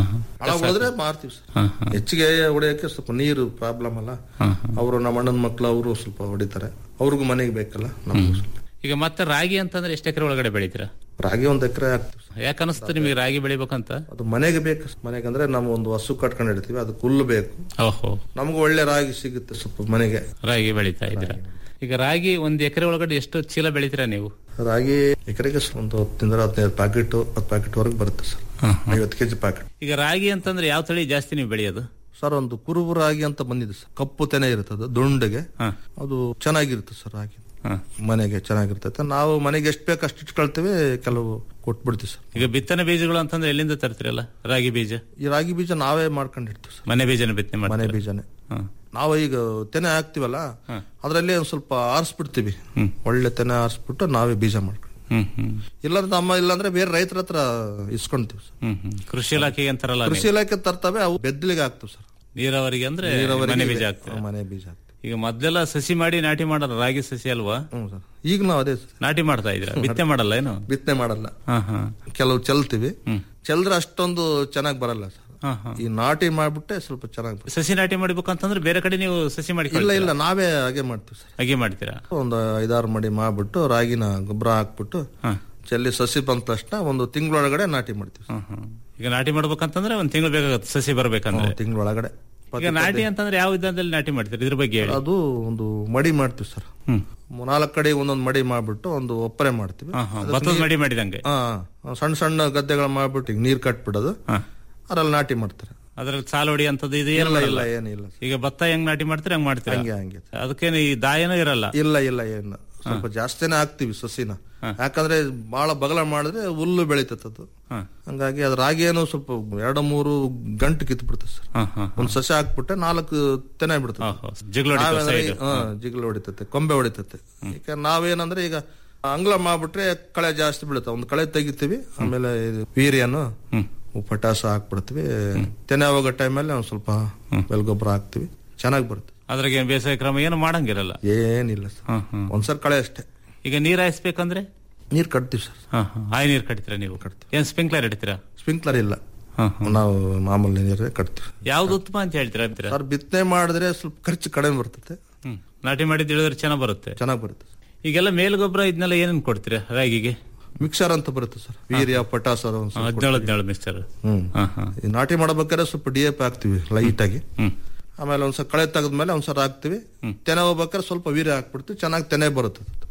ಹಣ ಉಳಿದ್ರೆ ಮಾರ್ತೀವಿ ಸರ್ ಹೆಚ್ಚಿಗೆ ಹೊಡೆಯಕ್ಕೆ ಸ್ವಲ್ಪ ನೀರು ಪ್ರಾಬ್ಲಮ್ ಅಲ್ಲ ಅವರು ನಮ್ಮ ಅಣ್ಣನ ಮಕ್ಕಳು ಅವರು ಸ್ವಲ್ಪ ಹೊಡಿತಾರೆ ಅವ್ರಿಗೂ ಮನೆಗೆ ಬೇಕಲ್ಲ ನಮಗೂ ಸ್ವಲ್ಪ. ಈಗ ಮತ್ತೆ ರಾಗಿ ಅಂತಂದ್ರೆ ಎಷ್ಟು ಎಕರೆ ಒಳಗಡೆ ಬೆಳಿತೀರಾ ರಾಗಿ ಒಂದ್ ಎಕರೆ ಹಾಕ್ತಿವಿ ಸರ್. ಯಾಕೆ ಅನಿಸ್ತು ನಿಮಗೆ ರಾಗಿ ಬೆಳಿಬೇಕಂತ ಅದು ಮನೆಗೆ ಬೇಕು ಮನೆಗೆ ಅಂದ್ರೆ ನಾವು ಒಂದು ಹಸು ಕಟ್ಕೊಂಡು ಇಡ್ತೀವಿ ಅದಕ್ಕೆ ಹುಲ್ಲು ಬೇಕು ಓಹೋ ನಮಗೂ ಒಳ್ಳೆ ರಾಗಿ ಸಿಗುತ್ತೆ ಸ್ವಲ್ಪ ಮನೆಗೆ ರಾಗಿ ಬೆಳಿತಾ ಇದ್ದೀರಾ ಈಗ ರಾಗಿ ಒಂದ್ ಎಕರೆ ಒಳಗಡೆ ಎಷ್ಟು ಚೀಲ ಬೆಳಿತೀರಾ ನೀವು ರಾಗಿ ಎಕರೆಗೆ ಒಂದು ಹತ್ತರಿಂದ ಹದಿನೈದು ಪ್ಯಾಕೆಟ್ ಹತ್ತು ಪ್ಯಾಕೆಟ್ ವರೆಗೆ ಬರುತ್ತೆ ಸರ್ ಐವತ್ತು ಕೆಜಿ ಪ್ಯಾಕೆಟ್ ಈಗ ರಾಗಿ ಅಂತಂದ್ರೆ ಯಾವ ತಳಿ ಜಾಸ್ತಿ ನೀವು ಬೆಳೆಯೋದು ಸರ್ ಒಂದು ಕುರುಬು ರಾಗಿ ಅಂತ ಬಂದಿದೆ ಸರ್ ಕಪ್ಪು ತೆನೆ ಇರ್ತದೆ ದುಂಡಗೆ ಅದು ಚೆನ್ನಾಗಿರುತ್ತೆ ಸರ್ ರಾಗಿ ಮನೆಗೆ ಚೆನ್ನಾಗಿರ್ತೈತೆ ನಾವು ಮನೆಗೆ ಎಷ್ಟು ಬೇಕು ಅಷ್ಟು ಇಟ್ಕೊಳ್ತೇವೆ ಕೆಲವು ಕೊಟ್ಬಿಡ್ತೀವಿ ಸರ್ ಈಗ ಬಿತ್ತನೆ ಬೀಜಗಳು ಅಂತಂದ್ರೆ ಎಲ್ಲಿಂದ ತರ್ತೀರಲ್ಲ ರಾಗಿ ಬೀಜ ಈ ರಾಗಿ ಬೀಜ ನಾವೇ ಮಾಡ್ಕೊಂಡಿರ್ತೀವಿ ಸರ್ ಮನೆ ಬೀಜನ ಬಿತ್ತನೆ ಮನೆ ಮಾಡ್ತೀರಾ? ಬೀಜನೇ ಹ್ಮ್. ನಾವು ಈಗ ತೆನೆ ಹಾಕ್ತಿವಲ್ಲ ಅದ್ರಲ್ಲಿ ಒಂದ್ ಸ್ವಲ್ಪ ಆರಿಸ್ಬಿಡ್ತೀವಿ ಒಳ್ಳೆ ತೆನೆ ಆರಿಸ್ಬಿಟ್ಟು ನಾವೇ ಬೀಜ ಮಾಡ್ಕೊಂಡು ಹ್ಮ್ ಹ್ಮ್ ಇಲ್ಲಾಂದ್ರೆ ನಮ್ಮ ಇಲ್ಲಾಂದ್ರೆ ಬೇರೆ ರೈತರ ಹತ್ರ ಇಸ್ಕೊಂತೀವಿ ಸರ್ ಹ್ಮ್ ಹ್ಮ್ ಕೃಷಿ ಇಲಾಖೆಗೆ ಅಂತಾರಲ್ಲ ಕೃಷಿ ಇಲಾಖೆ ತರ್ತವೆ ಅವು ಬೆದ್ದಲಿಗೆ ಹಾಕ್ತಿವಿ ಸರ್ ನೀರಾವರಿಗೆ ಅಂದ್ರೆ ನೀರಾವರಿಗೆ ಮನೆ ಬೀಜ ಇದೆ. ಹಾಕ್ತೀರಾ ಮನೆ ಬೀಜ ಈಗ ಮೊದ್ಲೆಲ್ಲ ಸಸಿ ಮಾಡಿ ನಾಟಿ ಮಾಡಲ್ಲ ರಾಗಿ ಸಸಿ ಅಲ್ವಾ ಈಗ ನಾವು ಅದೇ ನಾಟಿ ಮಾಡ್ತಾ ಇದ್ರ ಬಿತ್ತನೆ ಮಾಡಲ್ಲ ಏನು ಬಿತ್ತನೆ ಮಾಡಲ್ಲ ಹಾ ಹಾ ಕೆಲವು ಚೆಲ್ತೀವಿ ಚೆಲ್ದ್ರೆ ಅಷ್ಟೊಂದು ಚೆನ್ನಾಗಿ ಬರಲ್ಲ ಸರ್ ಹಾ ಹಾ ಈ ನಾಟಿ ಮಾಡ್ಬಿಟ್ಟೆ ಸ್ವಲ್ಪ ಚೆನ್ನಾಗಿ ಬರುತ್ತೆ. ಸಸಿ ನಾಟಿ ಮಾಡ್ಬೇಕಂತಂದ್ರೆ ಬೇರೆ ಕಡೆ ನೀವು ಸಸಿ ಮಾಡಿ ಇಲ್ಲ ಇಲ್ಲ ನಾವೇ ಹಾಗೆ ಮಾಡ್ತೀವಿ ಸರ್ ಹಾಗೆ ಮಾಡ್ತೀರಾ ಒಂದು ಐದಾರು ಮಡಿ ಮಾಡ್ಬಿಟ್ಟು ರಾಗಿನ ಗೊಬ್ಬರ ಹಾಕ್ಬಿಟ್ಟು ಚೆಲ್ಲಿ ಸಸಿ ಬಂದ ತಕ್ಷಣ ಒಂದು ತಿಂಗಳೊಳಗಡೆ ನಾಟಿ ಮಾಡ್ತೀವಿ ಸರ್. ಈಗ ನಾಟಿ ಮಾಡ್ಬೇಕಂತಂದ್ರೆ ಒಂದ್ ತಿಂಗಳು ಬೇಕಾಗುತ್ತೆ ಸಸಿ ಬರ್ಬೇಕಂದ್ರೆ ಒಂದು ತಿಂಗಳೊಳಗಡೆ ಈಗ ನಾಟಿ ಅಂತಂದ್ರೆ ಯಾವ ವಿಧಾನದಲ್ಲಿ ನಾಟಿ ಮಾಡ್ತೀರಿ ಇದ್ರ ಬಗ್ಗೆ ಹೇಳಿ ಅದು ಒಂದು ಮಡಿ ಮಾಡ್ತೀವಿ ಸರ್ ನಾಲ್ಕು ಕಡೆ ಒಂದೊಂದು ಮಡಿ ಮಾಡ್ಬಿಟ್ಟು ಒಂದು ಒಪ್ಪರೆ ಮಾಡ್ತೀವಿ ಹಾ, ಹಾ. ಅದಕ್ಕೆ ಭತ್ತದ ನೀರ್- ಮಡಿ ಮಾಡಿದಂಗೆ. ಹಾ ಸಣ್ಣ ಸಣ್ಣ ಗದ್ದೆಗಳು ಮಾಡ್ಬಿಟ್ಟು ಈಗ ನೀರ್ ಕಟ್ಬಿಡೋದು ಅದ್ರಲ್ಲಿ ನಾಟಿ ಮಾಡ್ತಾರೆ ಅದ್ರಲ್ಲಿ ಸಾಲ ಹೊಡಿ ಅಂತದ್ದು ಇದು ಇಲ್ಲ, ಏನಿಲ್ಲ ಇಲ್ಲ, ಏನಿಲ್ಲ. ಈಗ ಭತ್ತ ಹೆಂಗ್ ನಾಟಿ ಮಾಡ್ತೀರಿ ಹಂಗ್ ಮಾಡ್ತೀರಾ ಹಂಗೆ, ಹಂಗೆ. ಅದಕ್ಕೇನು ಈ ದಾಯನೂ ಇರಲ್ಲ ಇಲ್ಲ ಇಲ್ಲ ಏನು ಸ್ವಲ್ಪ ಜಾಸ್ತಿನೇ ಹಾಕ್ತಿವಿ ಸಸಿನ ಯಾಕಂದ್ರೆ ಬಹಳ ಬಗಲ ಮಾಡಿದ್ರೆ ಹುಲ್ಲು ಬೆಳಿತೈತೆ ಅದು ಹಂಗಾಗಿ ಅದ್ರ ರಾಗಿ ಏನು ಸ್ವಲ್ಪ ಎರಡು ಮೂರು ಗಂಟು ಕಿತ್ ಬಿಡ್ತದೆ ಸರ್ ಒಂದ್ ಸಸಿ ಹಾಕ್ಬಿಟ್ಟೆ ನಾಲ್ಕು ತೆನೆ ಬಿಡ್ತದೆ ಜಿಗ್ಲು ಹೊಡಿತದೆ ನಾವೇಂದ್ರೆ side. ಈ- ಹಾ, ಜಿಗ್ಲು ಹೊಡಿತೈತೆ ಕೊಂಬೆ ಹೊಡಿತೈತೆ ಈಗ ನಾವೇನಂದ್ರೆ ಈಗ ಅಂಗ್ಲ ಮಾಡ್ಬಿಟ್ರೆ ಕಳೆ ಜಾಸ್ತಿ ಬೀಳುತ್ತೆ ಒಂದ್ ಕಳೆ ತೆಗಿತೀವಿ ಆಮೇಲೆ ಇದು ವೀರ್ಯನು ಪಟಾಸ ಹಾಕ್ಬಿಡ್ತೀವಿ ತೆನೆ ಹೋಗೋ ಟೈಮಲ್ಲಿ ಒಂದ್ ಸ್ವಲ್ಪ ಬೆಲ್ಗೊಬ್ಬರ ಹಾಕ್ತಿವಿ ಚೆನ್ನಾಗಿ ಬರುತ್ತೆ ಅದ್ರಾಗ ಏನ್ ಬೇಸಾಯ ಕ್ರಮ ಏನು ಮಾಡಂಗಿರಲ್ಲ ಏನಿಲ್ಲ ಸರ್ ಒಂದ್ಸರ್ ಕಳೆ ಅಷ್ಟೇ ಈಗ ನೀರ್ ಹಾಯಿಸ್ಬೇಕಂದ್ರೆ ನೀರ್ ಕಟ್ತೀವಿ ಸರ್ ಹಾ ಹಾ ಆಯ್ ನೀರ್ ಕಟ್ತೀರಾ ನೀವು ಏನ್ ಸ್ಪ್ರಿಂಕ್ಲರ್ ಇಡ್ತೀರಾ ಸ್ಪ್ರಿಂಕ್ಲರ್ ಇಲ್ಲ ನಾವು ಮಾಮೂಲಿ ನೀರೇ ಕಟ್ತೀವಿ ಯಾವ್ದು ಉತ್ತಮ ಅಂತ ಹೇಳ್ತೀರಾ ಅಂತೀರಾ? ಸರ್ ಬಿತ್ತನೆ ಮಾಡಿದ್ರೆ ಸ್ವಲ್ಪ ಖರ್ಚು ಕಡಿಮೆ ಬರ್ತದೆ ಹ್ಮ್ ನಾಟಿ ಮಾಡಿದ್ ಇಳಿದ್ರೆ ಚೆನ್ನಾಗ್ ಬರುತ್ತೆ ಚೆನ್ನಾಗಿ ಬರುತ್ತೆ ಈಗೆಲ್ಲ ಮೇಲ್ಗೊಬ್ಬರ ಇದನ್ನೆಲ್ಲ ಏನೇನ್ ಕೊಡ್ತೀರಾ ರಾಗಿಗೆ ಮಿಕ್ಸರ್ ಅಂತ ಬರುತ್ತೆ ಸರ್ ವೀರ್ಯ ಪಟಾಸ ಅದು ಒಂದ್ ಸ್ವಲ್ಪ ಹದಿನೇಳು ಹದಿನೇಳು ಮಿಕ್ಸರ್ ಹ್ಮ್ ಈ ನಾಟಿ ಮಾಡ್ಬೇಕಾದ್ರೆ ಸ್ವಲ್ಪ ಡಿ ಎಫ್ ಹಾಕ್ತಿವಿ ಲೈಟ್ ಆಗಿ ಆಮೇಲೆ ಒಂದ್ಸಲ ಕಳೆ ತೆಗೆದ್ಮೇಲೆ ಒಂದ್ಸಲ ಹಾಕ್ತಿವಿ ತೆನೆ ಹೋಗ್ಬೇಕಾದ್ರೆ ಸ್ವಲ್ಪ ವೀರ್ಯ ಹಾಕ್ಬಿಡ್ತೀವಿ ಚೆನ್ನಾಗಿ ತೆನೆ ಬರುತ್ತೆ ಅದು. ಹ್ಮ್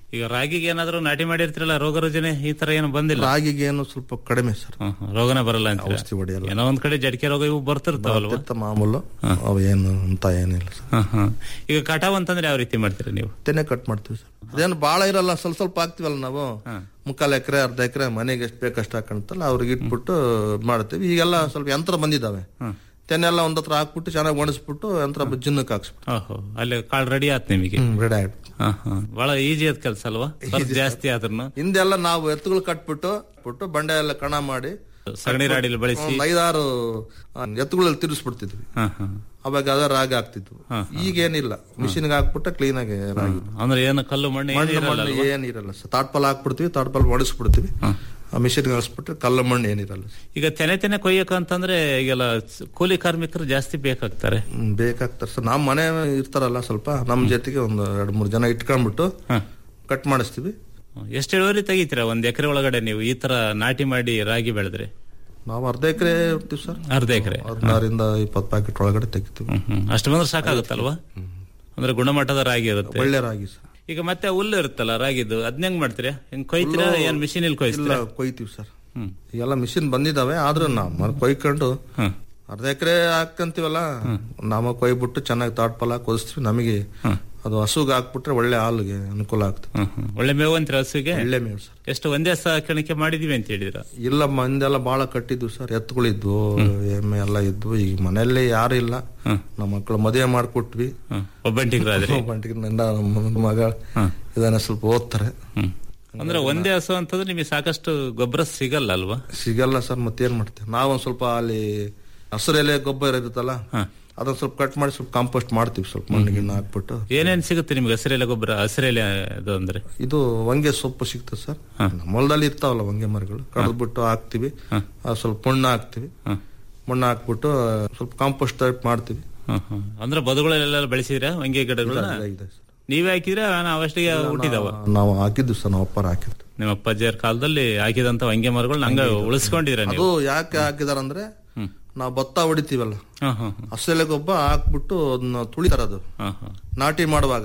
ಈಗ ರಾಗಿಗೆ ಏನಾದ್ರು ನಾಟಿ ಮಾಡಿರ್ತಿರಲ್ಲ ರೋಗ ರುಜಿನ ಈ ತರ ಏನು ಬಂದಿಲ್ಲ ರಾಗಿಗೆ ಏನು ಸ್ವಲ್ಪ ಕಡಿಮೆ ಸರ್ ಹ್ಮ್, ಹ್ಮ್. ರೋಗನೇ ಬರಲ್ಲ ಅಂತ ಔಷಧಿ ಹೊಡೆಯಲ್ಲ ಏನೋ ಒಂದ್ ಕಡೆ ಜಡಿಕೆ ರೋಗ ಇವು ಬರ್ತಿರ್ತಾವಲ್ವಾ ಬರ್ತಿರ್ತ ಮಾಮೂಲು ಅವು ಏನು ಅಂತ ಏನಿಲ್ಲ ಸರ್ ಹ್ಮ್, ಹ್ಮ್. ಈಗ ಕಟಾವ್ ಅಂತಂದ್ರೆ ಯಾವ ರೀತಿ ಮಾಡ್ತೀರಾ ನೀವು ತೆನೆ ಕಟ್ ಮಾಡ್ತೀವಿ ಸರ್ ಅದೇನು ಬಾಳ ಇರಲ್ಲ ಸ್ವಲ್ಪ ಸ್ವಲ್ಪ ಹಾಕ್ತಿವಲ್ಲ ನಾವು ಮುಕ್ಕಾಲ್ ಎಕರೆ ಅರ್ಧ ಎಕರೆ ಮನೆಗೆ ಎಷ್ಟು ಬೇಕಷ್ಟು ಹಾಕೊಂತಲ್ಲ ಅವ್ರಿಗೆ ಇಟ್ಬಿಟ್ಟು ಮಾಡ್ತೀವಿ ಈಗೆಲ್ಲ ಸ್ವಲ್ಪ ಯಂತ್ರ ಬಂದಿದಾವೆ ತೆನೆ ಎಲ್ಲ ಒಂದ್ ಹತ್ರ ಹಾಕ್ಬಿಟ್ಟು ಚೆನ್ನಾಗಿ ಒಣಸ್ಬಿಟ್ಟು ಯಂತ್ರ ಜಿನ್ನಕ್ಕೆ ಹಾಕ್ಸ್ಬಿಟ್ಟು ಓಹೋ ಅಲ್ಲಿ ಕಾಳು ರೆಡಿ ಆತ್ ನಿಮಗೆ ರೆಡಿ ಆಗ್ಬಿಟ್ಟು ಹಾ, ಹಾ. ಬಹಳ ಈಜಿ ಅದ್ ಕೆಲಸ ಅಲ್ವಾ ಖರ್ಚು ಜಾಸ್ತಿ ಆದ್ರೂ ಹಿಂದೆಲ್ಲ ನಾವು ಎತ್ತುಗಳು ಕಟ್ಬಿಟ್ಟು ಬಿಟ್ಟು ಬಂಡೆ ಎಲ್ಲ ಕಣ ಮಾಡಿ ಸಗಣಿ ರಾಡಿಲಿ ಬಳಸಿ ಒಂದ್ ಐದಾರು ಆ, ಎತ್ತುಗಳಲ್ಲಿ ತಿರ್ಗಿಸ್ಬಿಡ್ತಿದ್ವಿ ಹಾ, ಹಾ. ಅವಾಗ ಅದ ರಾಗಿ ಆಗ್ತಿದ್ವು ಈಗೇನಿಲ್ಲ ಮಿಷಿನ್ಗೆ ಹಾಕ್ಬಿಟ್ಟ ಕ್ಲೀನ್ ಆಗಿ ರಾಗಿ ಅಂದ್ರೆ ಏನು ಕಲ್ಲು ಮಣ್ಣು ಏನು ಮಣ್ಣು ಇರಲ್ಲ ಮಣ್ಣು ಅಲ್ವಾ? ಏನಿರಲ್ಲ ಸರ್ ತಾಟ್ಪಲ್ ಹಾಕ್ಬಿಡ್ತೀವಿ ತಾಟ್ಪಲ್ ಒಣಗಿಸ್ಬಿಡ್ತೀವಿ ಆ ಮಿಷಿನ್ಗೆ ಹಾಕ್ಸ್ಬಿಟ್ರೆ ಕಲ್ಲು ಮಣ್ಣು ಏನಿರಲ್ಲ ಸರ್. ಈಗ ತೆನೆ ತೆನೆ ಕೊಯ್ಯಕ ಅಂತಂದ್ರೆ ಈಗೆಲ್ಲ ಸ- ಕೂಲಿ ಕಾರ್ಮಿಕರು ಜಾಸ್ತಿ ಬೇಕಾಗ್ತಾರೆ ಹ್ಮ್, ಬೇಕಾಗ್ತಾರೆ ಸರ್ ನಮ್ಮ ಮನೆ ಇರ್ತಾರಲ್ಲ ಸ್ವಲ್ಪ ನಮ್ಮ ಜೊತೆಗೆ ಒಂದು ಎರಡ್ ಮೂರ್ ಜನ ಇಟ್ಕೊಂಡ್ಬಿಟ್ಟು ಕಟ್ ಮಾಡಿಸ್ತೀವಿ ಎಷ್ಟು ಇಳುವರಿ ತೆಗಿತೀರಾ ಒಂದ್ ಎಕರೆ ಒಳಗಡೆ ನೀವು ಈ ತರ ನಾಟಿ ಮಾಡಿ ರಾಗಿ ಬೆಳೆದ್ರೆ ನಾವು ಅರ್ಧ ಎಕರೆ ಇರ್ತೀವಿ ಸರ್ ಅರ್ಧ ಎಕರೆ ಹದಿನಾರಿಂದ ಇಪ್ಪತ್ತು ಪ್ಯಾಕೆಟ್ ಒಳಗಡೆ ತೆಗಿತೀವಿ ಅಷ್ಟು ಬಂದ್ರೆ ಸಾಕಾಗುತ್ತಲ್ವಾ ಅಂದ್ರೆ ಗುಣಮಟ್ಟದ ರಾಗಿ ಇರುತ್ತೆ ಒಳ್ಳೆ ರಾಗಿ ಸರ್ ಈಗ ಮತ್ತೆ ಹುಲ್ಲು ಇರುತ್ತಲ್ಲ ರಾಗಿದ್ದು ಅದ್ನ ಹೆಂಗ್ ಮಾಡ್ತೀರಾ ಹೆಂಗ್ ಕೊಯ್ತೀರಾ ಹುಲ್ಲು- ಏನ್ ಮಿಷಿನ್ ಇಲ್ಲಿ ಇಲ್ಲ ಕೊಯ್ತೀರಾ ಕೊಯ್ತೀವಿ ಸರ್ ಈಗೆಲ್ಲ ಮಿಷಿನ್ ಬಂದಿದಾವೆ ಆದ್ರೂ ನಾವು ಕೊಯ್ಕೊಂಡು ಅರ್ಧ ಎಕರೆ ಹಾಕಂತೀವಲ್ಲ ನಾವು ಕೊಯ್ಬಿಟ್ಟು ಚೆನ್ನಾಗಿ ತಾಟ್ಪಲ್ ಹಾಕಿ ಕೊದಿಸ್ತೀವಿ ನಮಗೆ ಅದು ಹಸುಗೆ ಹಾಕ್ಬಿಟ್ರೆ ಒಳ್ಳೆ ಹಾಲಿಗೆ ಅನುಕೂಲ ಆಗ್ತದೆ ಒಳ್ಳೆ ಮೇವು ಅಂತೀರ ಹಸುಗೆ ಒಳ್ಳೆ ಮೇವು ಸರ್ ಎಷ್ಟು ಒಂದೇ ಸಾಕಾಣಿಕೆ ಮಾಡಿದೀವಿ ಅಂತ ಹೇಳಿದ್ರ ಇಲ್ಲ ಮಂದೆಲ್ಲ ಬಹಳ ಕಟ್ಟಿದ್ವು ಸರ್ ಎತ್ತುಗಳಿದ್ವು ಎಮ್ಮೆ ಎಲ್ಲ ಇದ್ವು ಈಗ ಮನೆಯಲ್ಲಿ ಯಾರು ಇಲ್ಲ ನಮ್ಮ ಮಕ್ಕಳು ಮದುವೆ ಮಾಡ್ಕೊಟ್ವಿ ಒಬ್ಬಂಟಿಗರಾದ್ರಿ ಒಬ್ಬಂಟಿಗೆ ನನ್ನ ನಮ್ಮ ಮಗ ಇದನ್ನ ಸ್ವಲ್ಪ ಓದ್ತಾರೆ ಅಂದ್ರೆ ಒಂದೇ ಹಸು ಅಂತಂದ್ರೆ ನಿಮಗೆ ಸಾಕಷ್ಟು ಗೊಬ್ಬರ ಸಿಗಲ್ಲ ಅಲ್ವಾ ಸಿಗಲ್ಲ ಸರ್ ಮತ್ತೇನ್ ಮಾಡ್ತೇವೆ ನಾವೊಂದ್ ಸ್ವಲ್ಪ ಅಲ್ಲಿ ಹಸಿರೆಲೆ ಗೊಬ್ಬರ ಇರುತ್ತಲ್ಲ ಅದನ್ನ ಸ್ವಲ್ಪ ಕಟ್ ಮಾಡಿ ಸ್ವಲ್ಪ ಕಾಂಪೋಸ್ಟ್ ಮಾಡ್ತೀವಿ ಸ್ವಲ್ಪ ಮಣ್ಣಿಗೆ ಹಾಕ್ಬಿಟ್ಟು ಏನೇನ್ ಸಿಗುತ್ತೆ ನಿಮ್ಗೆ ಹಸಿರೆಲೆ ಗೊಬ್ಬರ ಹಸಿರೆಲೆ ಅದು ಅಂದ್ರೆ ಇದು వంగే ಸೊಪ್ಪು ಸಿಗ್ತದೆ ಸರ್ ನಮ್ಮ ಹೊಲದಲ್ಲಿ ಇರ್ತಾವಲ್ಲ వంగే ಮರಗಳು ಕಡ್ದ್ಬಿಟ್ಟು ಹಾಕ್ತಿವಿ ಆ ಸ್ವಲ್ಪ ಮಣ್ಣು ಹಾಕ್ತಿವಿ ಮಣ್ಣು ಹಾಕ್ಬಿಟ್ಟು ಸ್ವಲ್ಪ ಕಾಂಪೋಸ್ಟ್ ಟೈಪ್ ಮಾಡ್ತೀವಿ ಹ್ಮ್, ಹ್ಮ್. ಅಂದ್ರೆ ಬದುಗಳಲ್ಲೆಲ್ಲ ಬೆಳೆಸಿದ್ರ ಹೊಂಗೆ ಗಿಡಗಳನ್ನ ಇದೆ, ಇದೆ ಸರ್. ನೀವೇ ಹಾಕಿದ್ರೆ ಅವಷ್ಟಿಗೆ ಹುಟ್ಟಿದವ ನಾವು ಹಾಕಿದ್ವಿ ಸರ್ ನಾವು ಅಪ್ಪರ ಹಾಕಿದ್ವಿ ನಿಮ್ಮ ಅಪ್ಪಾಜಿಯರ ಕಾಲದಲ್ಲಿ ಹಾಕಿದಂತ ಹೊಂಗೆ ಮರಗಳನ್ನ ಹಂಗ ಉಳಿಸ್ಕೊಂಡಿದ್ರ ಅದು ನೀವು ಯಾಕೆ ಹಾಕಿದಾರಂದ್ರೆ ನಾವು ಭತ್ತ ಹೊಡಿತೀವಲ್ಲ ಹಾ, ಹಾ, ಹಸೆಲೆ ಗೊಬ್ಬ ಹಾಕ್ಬಿಟ್ಟು ಅದನ್ನ ತುಳಿತಾರ ಅದು ಹಾ, ಹಾ. ನಾಟಿ ಮಾಡುವಾಗ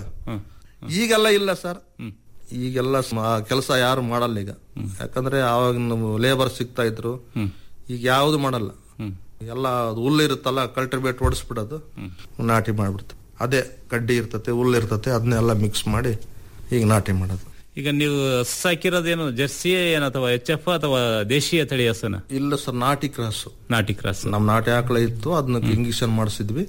ಈಗೆಲ್ಲ ಇಲ್ಲ ಸರ್ ಈಗೆಲ್ಲ ಕೆಲಸ ಯಾರು ಮಾಡಲ್ಲ ಈಗ ಯಾಕಂದ್ರೆ ಆವಾಗ ನಾವು ಲೇಬರ್ ಸಿಗ್ತಾ ಇದ್ರು ಈಗ ಯಾವ್ದು ಮಾಡಲ್ಲ ಎಲ್ಲ ಅದು ಹುಲ್ಲು ಇರುತ್ತಲ್ಲ ಕಲ್ಟಿವೇಟ್ ಹೊಡಿಸ್ಬಿಡೋದು ನಾಟಿ ಮಾಡ್ಬಿಡ್ತಾರೆ ಅದೇ ಕಡ್ಡಿ ಇರ್ತತೆ ಹುಲ್ಲು ಇರ್ತತೆ ಅದನ್ನೆಲ್ಲ ಮಿಕ್ಸ್ ಮಾಡಿ ಈಗ ನಾಟಿ ಮಾಡೋದು ಈಗ ನೀವು ಹಸು ಸಾಕಿರೋದೇನು ಜರ್ಸಿ ಏನ್ ಅಥವಾ ಎಚ್ ಎಫ್ ಅಥವಾ ದೇಶೀಯ ತಳಿ ಹಸುನ ಇಲ್ಲ ಸರ್ ನಾಟಿ ಕ್ರಾಸ್ ನಾಟಿ ಕ್ರಾಸ್ ನಮ್ ನಾಟಿ ಆಕಳ ಇತ್ತು ಅದನ್ನ ಇಂಜೆಕ್ಷನ್ ಮಾಡಿಸಿದ್ವಿ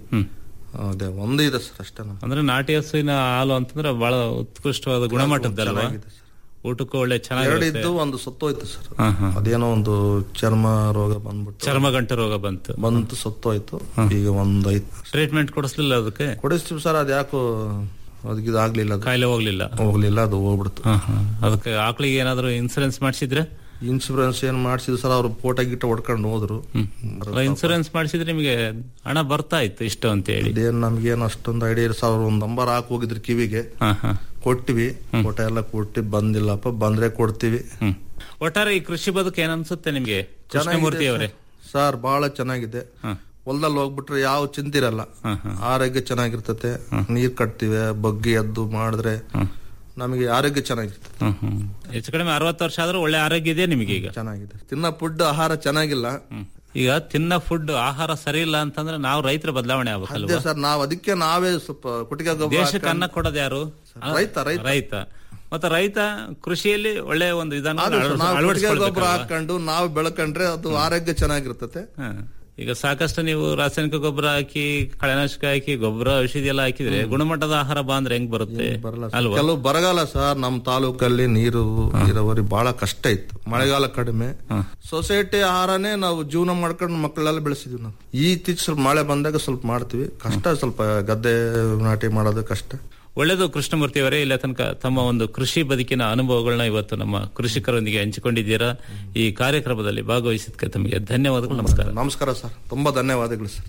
ಅದೇ ಒಂದೇ ಇದೆ ಸರ್ ಅಷ್ಟೇ ನಮ್ದು. ಅಂದ್ರೆ ನಾಟಿ ಹಸುವಿನ ಹಾಲು ಅಂತಂದ್ರೆ ಬಹಳ ಉತ್ಕೃಷ್ಟವಾದ ಗುಣಮಟ್ಟದ್ದಲ್ವಾ ಚೆನ್ನಾಗಿದೆ ಊಟಕ್ಕೂ ಒಳ್ಳೆ ಎರಡು ಚೆನ್ನಾಗಿರುತ್ತೆ ಇದ್ದು ಒಂದು ಸತ್ತೋಯ್ತು ಸರ್ ಹಾ, ಹಾ. ಅದೇನೋ ಒಂದು ಚರ್ಮ ರೋಗ ಬಂದ್ಬಿಟ್ಟು ಚರ್ಮಗಂಟು ರೋಗ ಬಂತು ಬಂತು ಸತ್ತೋಯ್ತು ಈಗ ಒಂದ್ ಐತ್ ಟ್ರೀಟ್ಮೆಂಟ್ ಕೊಡಿಸ್ಲಿಲ್ಲ ಅದಕ್ಕೆ ಕೊಡಿಸ್ತೀವಿ ಸರ್ ಅದ್ ಯಾಕೋ ಅದಕ್ಕೆ ಇದಾಗ್ಲಿಲ್ಲ ಅದು ಕಾಯಿಲೆ ಹೋಗ್ಲಿಲ್ಲ ಹೋಗ್ಲಿಲ್ಲ ಅದು ಹೋಗ್ಬಿಡ್ತು ಹಾ, ಹಾ. ಅದಕ್ಕೆ ಆಕಳಿಗೆ ಏನಾದ್ರು ಇನ್ಸೂರೆನ್ಸ್ ಮಾಡಿಸಿದ್ರೆ ಇನ್ಶೂರೆನ್ಸ್ ಏನ್ ಮಾಡ್ಸಿದ್ರು ಸರ್ ಅವ್ರು ಫೋಟೋ ಗಿಟ್ಟ ಹೊಡ್ಕೊಂಡು ಹೋದ್ರು ಇನ್ಸೂರೆನ್ಸ್ ಮಾಡಿಸಿದ್ರೆ ನಿಮಗೆ ಹಣ ಬರ್ತಾ ಇತ್ತು ಇಷ್ಟು ಅಂತ ಹೇಳಿ ಇದೇನ್ ನಮ್ಗೇನು ಅಷ್ಟೊಂದು ಐಡಿಯಾ ಇಲ್ಲ ಸರ್ ಅವ್ರು ಒಂದ್ ನಂಬರ್ ಹಾಕಿ ಹೋಗಿದ್ರು ಕಿವಿಗೆ ಹಾ, ಹಾ. ಕೊಟ್ಟಿವಿ ಫೋಟೋ ಎಲ್ಲ ಕೊಟ್ಟಿ ಬಂದಿಲ್ಲಪ್ಪ ಬಂದ್ರೆ ಕೊಡ್ತೀವಿ ಹ್ಮ್. ಒಟ್ಟಾರೆ ಈ ಕೃಷಿ ಬದುಕು ಏನ್ ನಿಮ್ಗೆ ಕೃಷ್ಣಮೂರ್ತಿ ಅವರೇ ಸರ್ ಬಹಳ ಚೆನ್ನಾಗಿದೆ ಹೊಲದಲ್ಲಿ ಹೋಗ್ಬಿಟ್ರೆ ಯಾವ ಚಿಂತೆ ಇರಲ್ಲ ಆರೋಗ್ಯ ಚೆನ್ನಾಗಿರ್ತತೆ ನೀರ್ ಕಟ್ತೀವಿ ಬಗ್ಗಿ ಎದ್ದು ಮಾಡಿದ್ರೆ ನಮಗೆ ಆರೋಗ್ಯ ಚೆನ್ನಾಗಿರ್ತದೆ ಹ್ಮ್, ಹ್ಮ್. ಹೆಚ್ಚು ಕಡಿಮೆ ಅರವತ್ತು ವರ್ಷ ಆದ್ರೂ ಒಳ್ಳೆ ಆರೋಗ್ಯ ಇದೆ ನಿಮಗೆ ಈಗ ಚೆನ್ನಾಗಿದೆ ತಿನ್ನ ಫುಡ್ ಆಹಾರ ಚೆನ್ನಾಗಿಲ್ಲ ಈಗ ತಿನ್ನ ಫುಡ್ ಆಹಾರ ಸರಿ ಇಲ್ಲ ಅಂತಂದ್ರೆ ನಾವು ರೈತರ ಬದಲಾವಣೆ ಅದೇ ಆಗ್ಬೇಕಲ್ವಾ ಸರ್ ನಾವ್ ಅದಕ್ಕೆ ನಾವೇ ಸ್ವಲ್ಪ ಕುಟಿಗೆ ಗೊಬ್ಬರ ದೇಶಕ್ಕೆ ಅನ್ನ ಕೊಡೋದು ಯಾರು ರೈತ, ರೈತ. ರೈತ ಮತ್ತೆ ರೈತ ಕೃಷಿಯಲ್ಲಿ ಒಳ್ಳೆ ಒಂದು ವಿಧಾನ ಆದ್ರೆ ಸರ್ ನಾವು ಕುಟಿಗೆ ಗೊಬ್ಬರ ಹಾಕೊಂಡು ನಾವು ಬೆಳ್ಕೊಂಡ್ರೆ ಅದು ಆರೋಗ್ಯ ಚೆನ್ನಾಗಿರ್ತತೆ ಈಗ ಸಾಕಷ್ಟು ನೀವು ರಾಸಾಯನಿಕ ಗೊಬ್ಬರ ಹಾಕಿ ಕಳೆನಾಶಕ ಹಾಕಿ ಗೊಬ್ಬರ ಔಷಧಿ ಎಲ್ಲ ಹಾಕಿದ್ರೆ ಗುಣಮಟ್ಟದ ಆಹಾರ ಬಾ ಅಂದ್ರೆ ಹೆಂಗ್ ಬರುತ್ತೆ ಅಲ್ವಾ ಕೆಲವು ಬರಗಾಲ ಸರ್ ನಮ್ ತಾಲೂಕಲ್ಲಿ ನೀರು ನೀರಾವರಿ ಬಹಳ ಕಷ್ಟ ಇತ್ತು ಮಳೆಗಾಲ ಕಡಿಮೆ ಸೊಸೈಟಿ ಆಹಾರನೇ ನಾವು ಜೀವನ ಮಾಡ್ಕೊಂಡು ಮಕ್ಕಳೆಲ್ಲ ಬೆಳೆಸಿದ್ವಿ ನಾವು ಈ ಇತ್ತೀಚೆ ಸ್ವಲ್ಪ ಮಳೆ ಬಂದಾಗ ಸ್ವಲ್ಪ ಮಾಡ್ತೀವಿ ಕಷ್ಟ ಸ್ವಲ್ಪ ಗದ್ದೆ ನಾಟಿ ಮಾಡೋದು ಕಷ್ಟ ಒಳ್ಳೆಯದು ಕೃಷ್ಣಮೂರ್ತಿ ಅವರೇ ಇಲ್ಲ ತನಕ ತಮ್ಮ ಒಂದು ಕೃಷಿ ಬದುಕಿನ ಅನುಭವಗಳನ್ನ ಇವತ್ತು ನಮ್ಮ ಕೃಷಿಕರೊಂದಿಗೆ ಹಂಚಿಕೊಂಡಿದ್ದೀರಾ ಈ ಕಾರ್ಯಕ್ರಮದಲ್ಲಿ ಭಾಗವಹಿಸಿದ್ದಕ್ಕೆ ತಮಗೆ ಧನ್ಯವಾದಗಳು ನಮಸ್ಕಾರ ನಮಸ್ಕಾರ ಸರ್ ತುಂಬಾ ಧನ್ಯವಾದಗಳು ಸರ್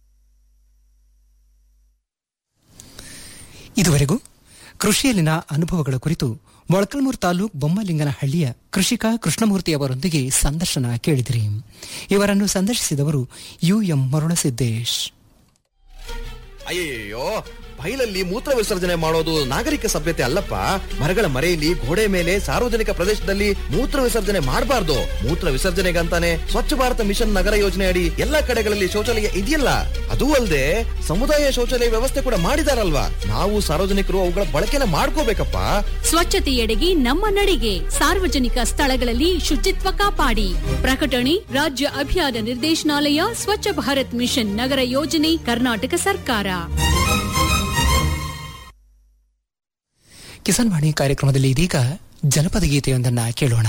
ಇದುವರೆಗೂ ಕೃಷಿಯಲ್ಲಿನ ಅನುಭವಗಳ ಕುರಿತು ಮೊಳಕಲ್ಮೂರು ತಾಲೂಕ್ ಬೊಮ್ಮಲಿಂಗನಹಳ್ಳಿಯ ಕೃಷಿಕ ಕೃಷ್ಣಮೂರ್ತಿ ಅವರೊಂದಿಗೆ ಸಂದರ್ಶನ ಕೇಳಿದಿರಿ ಇವರನ್ನು ಸಂದರ್ಶಿಸಿದವರು ಯು ಎಂ ಮರುಳಸಿದ್ದೇಶ್ ಅಯ್ಯಯ್ಯೋ ಬೈಲಲ್ಲಿ ಮೂತ್ರ ವಿಸರ್ಜನೆ ಮಾಡೋದು ನಾಗರಿಕ ಸಭ್ಯತೆ ಅಲ್ಲಪ್ಪ ಮರಗಳ ಮರೆಯಲ್ಲಿ ಗೋಡೆ ಮೇಲೆ ಸಾರ್ವಜನಿಕ ಪ್ರದೇಶದಲ್ಲಿ ಮೂತ್ರ ವಿಸರ್ಜನೆ ಮಾಡಬಾರ್ದು ಮೂತ್ರ ವಿಸರ್ಜನೆಗಂತಾನೆ ಸ್ವಚ್ಛ ಭಾರತ ಮಿಷನ್ ನಗರ ಯೋಜನೆ ಅಡಿ ಎಲ್ಲಾ ಕಡೆಗಳಲ್ಲಿ ಶೌಚಾಲಯ ಇದೆಯಲ್ಲ ಅದೂ ಅಲ್ಲದೆ ಸಮುದಾಯ ಶೌಚಾಲಯ ವ್ಯವಸ್ಥೆ ಕೂಡ ಮಾಡಿದಾರಲ್ವಾ ನಾವು ಸಾರ್ವಜನಿಕರು ಅವುಗಳ ಬಳಕೆನ ಮಾಡ್ಕೋಬೇಕಪ್ಪ ಸ್ವಚ್ಛತೆಯೆಡೆಗೆ ನಮ್ಮ ನಡಿಗೆ ಸಾರ್ವಜನಿಕ ಸ್ಥಳಗಳಲ್ಲಿ ಶುಚಿತ್ವ ಕಾಪಾಡಿ ಪ್ರಕಟಣೆ ರಾಜ್ಯ ಅಭಿಯಾನ ನಿರ್ದೇಶನಾಲಯ ಸ್ವಚ್ಛ ಭಾರತ್ ಮಿಷನ್ ನಗರ ಯೋಜನೆ ಕರ್ನಾಟಕ ಸರ್ಕಾರ ಕಿಸಾನ್ ವಾಣಿ ಕಾರ್ಯಕ್ರಮದಲ್ಲಿ ಇದೀಗ ಜನಪದ ಗೀತೆಯೊಂದನ್ನ ಕೇಳೋಣ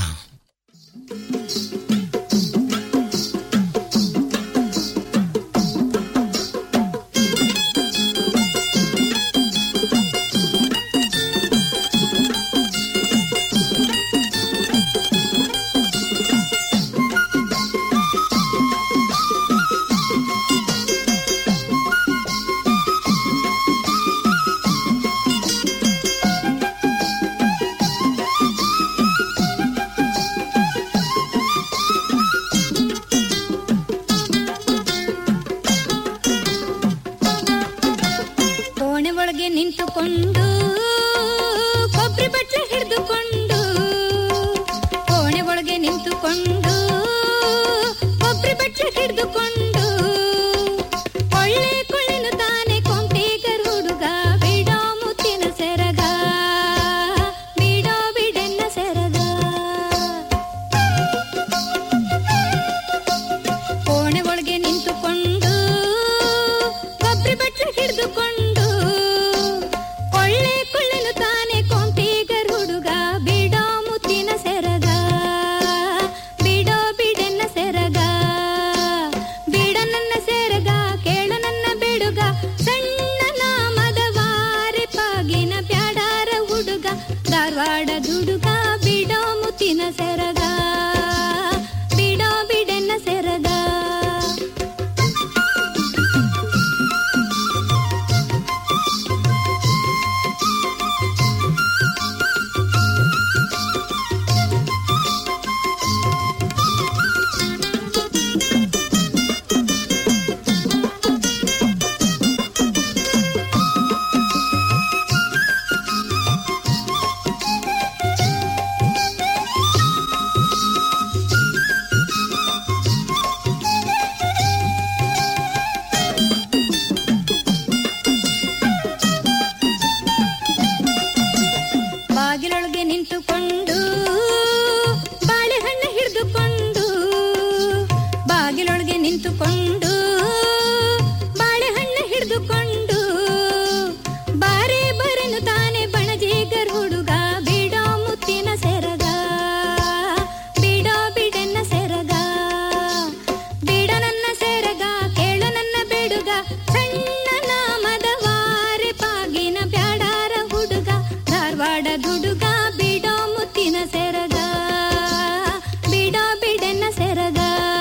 ಕೋಣೆ ಒಳಗೆ ನಿಂತುಕೊಂಡು ಕೊಬ್ಬರಿ ಬಟ್ಲ ಹಿಡಿದುಕೊಂಡು ಕೋಣೆ ಒಳಗೆ ನಿಂತುಕೊಂಡು ಕೊಬ್ಬರಿ ಬಟ್ಲ ಹಿಡಿದುಕೊಂಡು ಕೊಳ್ಳೆ ಕೊಳ್ಳೆನು ತಾನೆ ಕೊಂಟೇಗರ್ ಹುಡುಗ ಬಿಡೋ ಮುತ್ತಿನ ಸೆರಗ ಬಿಡೋ ಬಿಡೆನ್ನ ಸೆರಗ ಕೋಣೆ ಒಳಗೆ ನಿಂತುಕೊಂಡು ಕೊಬ್ಬರಿ ಬಟ್ಲ ಹಿಡಿದುಕೊಂಡು ಕೊಳ್ಳೆ ಕೊಳ್ಳೆನು ತಾನೆ ಕೊಂಟೀಗರ್ ಹುಡುಗ ಬಿಡೋ ಮುತ್ತಿನ ಸೆರಗ ಬಿಡೋ ಬಿಡೆನ್ನ ಸೆರಗ ಬಿಡ ನನ್ನ ಸೆರಗ ಕೇಳ ನನ್ನ ಬಿಡುಗ ಸಣ್ಣ ನಾಮದ ವಾರೆ ಪಾಗಿನ ಪ್ಯಾಡಾರ ಹುಡುಗ ಧಾರವಾಡ ದುಡುಗ ಬಿಡೋ ಮುತ್ತಿನ ಸೆರಗ ಬಿಡೋ ಬಿಡೆನ್ನ ಸೆರಗ ಬಾಗಿಲೊಳಗೆ ನಿಂತುಕೊಂಡು ಬಾಳೆಹಣ್ಣು ಹಿಡಿದುಕೊಂಡು ಬಾಗಿಲೊಳಗೆ ನಿಂತುಕೊಂಡು ಬಾಳೆಹಣ್ಣು ಹಿಡಿದುಕೊಂಡು ಬಾರೆ ಬರೆನು ತಾನೆ ಬಣಜೇಗರ್ ಹುಡುಗ ಬಿಡೋ ಮುತ್ತಿನ ಸೆರಗ ಬಿಡೋ ಬಿಡೆನ್ನ ಸೆರಗ ಬಿಡ ನನ್ನ ಸೆರಗ ಕೇಳ ನನ್ನ ಬೆಡುಗ ಸಣ್ಣ ನಾಮದ ವಾರೆ ಪಾಗಿನ ಬ್ಯಾಡಾರ ಹುಡುಗ ಧಾರವಾಡ ದುಡುಗ ಬಿಡೋ ಮುತ್ತಿನ ಸೆರಗ ಬಿಡೋ ಬಿಡೆನ್ನ ಸೆರಗ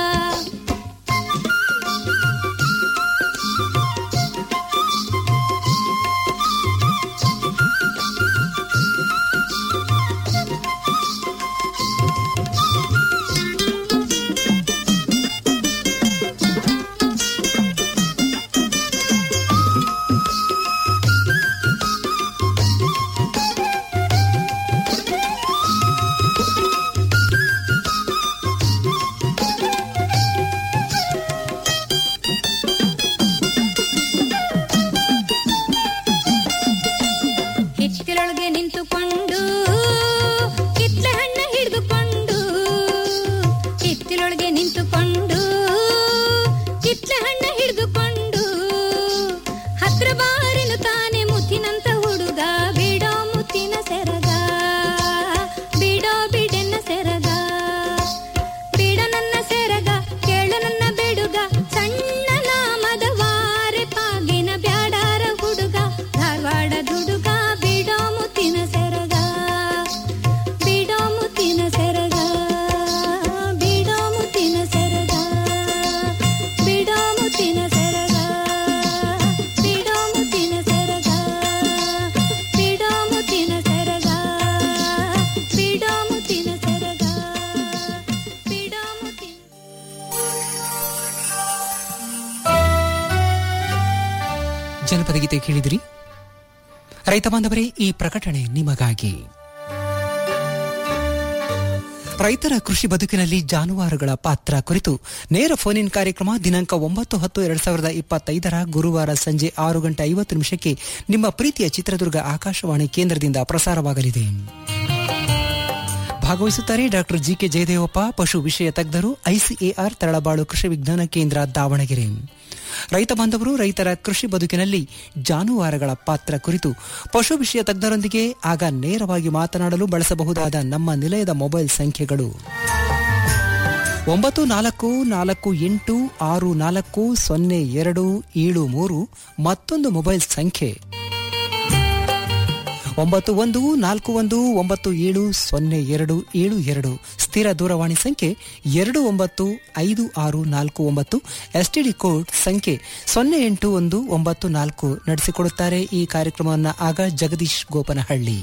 ಹಿತ್ತಿಲೊಳಗೆ ನಿಂತುಕೊಂಡು ಕಿತ್ಲೆ ಹಣ್ಣ ಹಿಡಿದುಕೊಂಡು ಹಿತ್ತಿಲೊಳಗೆ ನಿಂತುಕೊಂಡು ಕಿತ್ಲೆ ಹಣ್ಣ ಹಿಡಿದುಕೊಂಡು ಹತ್ರ ಬಾರಿನು ತಾನೆ ಮುತ್ತಿನಂತ ಹುಡುಗ ಬಿಡೋ ಮುತ್ತಿನ ಸೆರಗ ಬಿಡೋ ಬಿಡೆನ್ನ ಸೆರಗ ಬಿಡ ನನ್ನ ಸೆರಗ ಕೇಳ ನನ್ನ ಬೆಡುಗ ಸಣ್ಣ ನಾಮದ ವಾರೆ ಪಾಗಿನ ಬ್ಯಾಡಾರ ಹುಡುಗ ಧಾರವಾಡ ದುಡುಗ ಬಿಡೋ ಮುತ್ತಿನ ಸೆರಗ ಬಿಡೋ ಮುತ್ತಿನ ಸೆರಗ ಬಿಡೋ ಮುತ್ತಿನ ಸೆರಗ ಬಿಡೋ ಮುತ್ತಿನ ಸೆರಗ ಬಿಡೋ ಮುತ್ತಿನ ಸೆರಗ ಬಿಡೋ ಮುತ್ತಿನ ಸೆರಗ ಬಿಡೋ ಮುತ್ತಿನ ಸೆರಗ ಬಿಡೋ ಮುತ್ತಿನ ಜನಪದ ಗೀತೆ ಕೇಳಿದಿರಿ ರೈತ ಬಾಂಧವರೇ ಈ ಪ್ರಕಟಣೆ ನಿಮಗಾಗಿ ರೈತರ ಕೃಷಿ ಬದುಕಿನಲ್ಲಿ ಜಾನುವಾರುಗಳ ಪಾತ್ರ ಕುರಿತು ನೇರ ಫೋನ್ ಇನ್ ಕಾರ್ಯಕ್ರಮ ದಿನಾಂಕ ಒಂಬತ್ತು ಹತ್ತು ಎರಡ್ ಸಾವಿರದ ಇಪ್ಪತ್ತೈದರ ಗುರುವಾರ ಸಂಜೆ ಆರು ಗಂಟೆ ಐವತ್ತು ನಿಮಿಷಕ್ಕೆ ನಿಮ್ಮ ಪ್ರೀತಿಯ ಚಿತ್ರದುರ್ಗ ಆಕಾಶವಾಣಿ ಕೇಂದ್ರದಿಂದ ಪ್ರಸಾರವಾಗಲಿದೆ ಭಾಗವಹಿಸುತ್ತಾರೆ ಡಾಕ್ಟರ್ ಜಿಕೆ ಜಯದೇವಪ್ಪ ಪಶು ವಿಷಯ ತಜ್ಞರು ಐಸಿಎಆರ್ ತರಳಬಾಳು ಕೃಷಿ ವಿಜ್ಞಾನ ಕೇಂದ್ರ ದಾವಣಗೆರೆ ರೈತ ಬಾಂಧವರು ರೈತರ ಕೃಷಿ ಬದುಕಿನಲ್ಲಿ ಜಾನುವಾರುಗಳ ಪಾತ್ರ ಕುರಿತು ಪಶು ವಿಷಯ ತಜ್ಞರೊಂದಿಗೆ ಆಗ ನೇರವಾಗಿ ಮಾತನಾಡಲು ಬಳಸಬಹುದಾದ ನಮ್ಮ ನಿಲಯದ ಮೊಬೈಲ್ ಸಂಖ್ಯೆಗಳು ಒಂಬತ್ತು ನಾಲ್ಕು ನಾಲ್ಕು ಎಂಟು ಆರು ನಾಲ್ಕು ಸೊನ್ನೆ ಎರಡು ಏಳು ಮೂರು ಮತ್ತೊಂದು ಮೊಬೈಲ್ ಸಂಖ್ಯೆ ಒಂಬತ್ತು ಒಂದು ನಾಲ್ಕು ಒಂದು ಒಂಬತ್ತು ಏಳು ಸೊನ್ನೆ ಎರಡು ಏಳು ಎರಡು ಸ್ಥಿರ ದೂರವಾಣಿ ಸಂಖ್ಯೆ ಎರಡು ಒಂಬತ್ತು ಐದು ಆರು ನಾಲ್ಕು ಒಂಬತ್ತು ಎಸ್ಟಿಡಿ ಕೋಡ್ ಸಂಖ್ಯೆ ಸೊನ್ನೆ ಎಂಟು ಒಂದು ಒಂಬತ್ತು ನಾಲ್ಕು ನಡೆಸಿಕೊಡುತ್ತಾರೆ ಈ ಕಾರ್ಯಕ್ರಮವನ್ನು ಆಗ ಜಗದೀಶ್ ಗೋಪನಹಳ್ಳಿ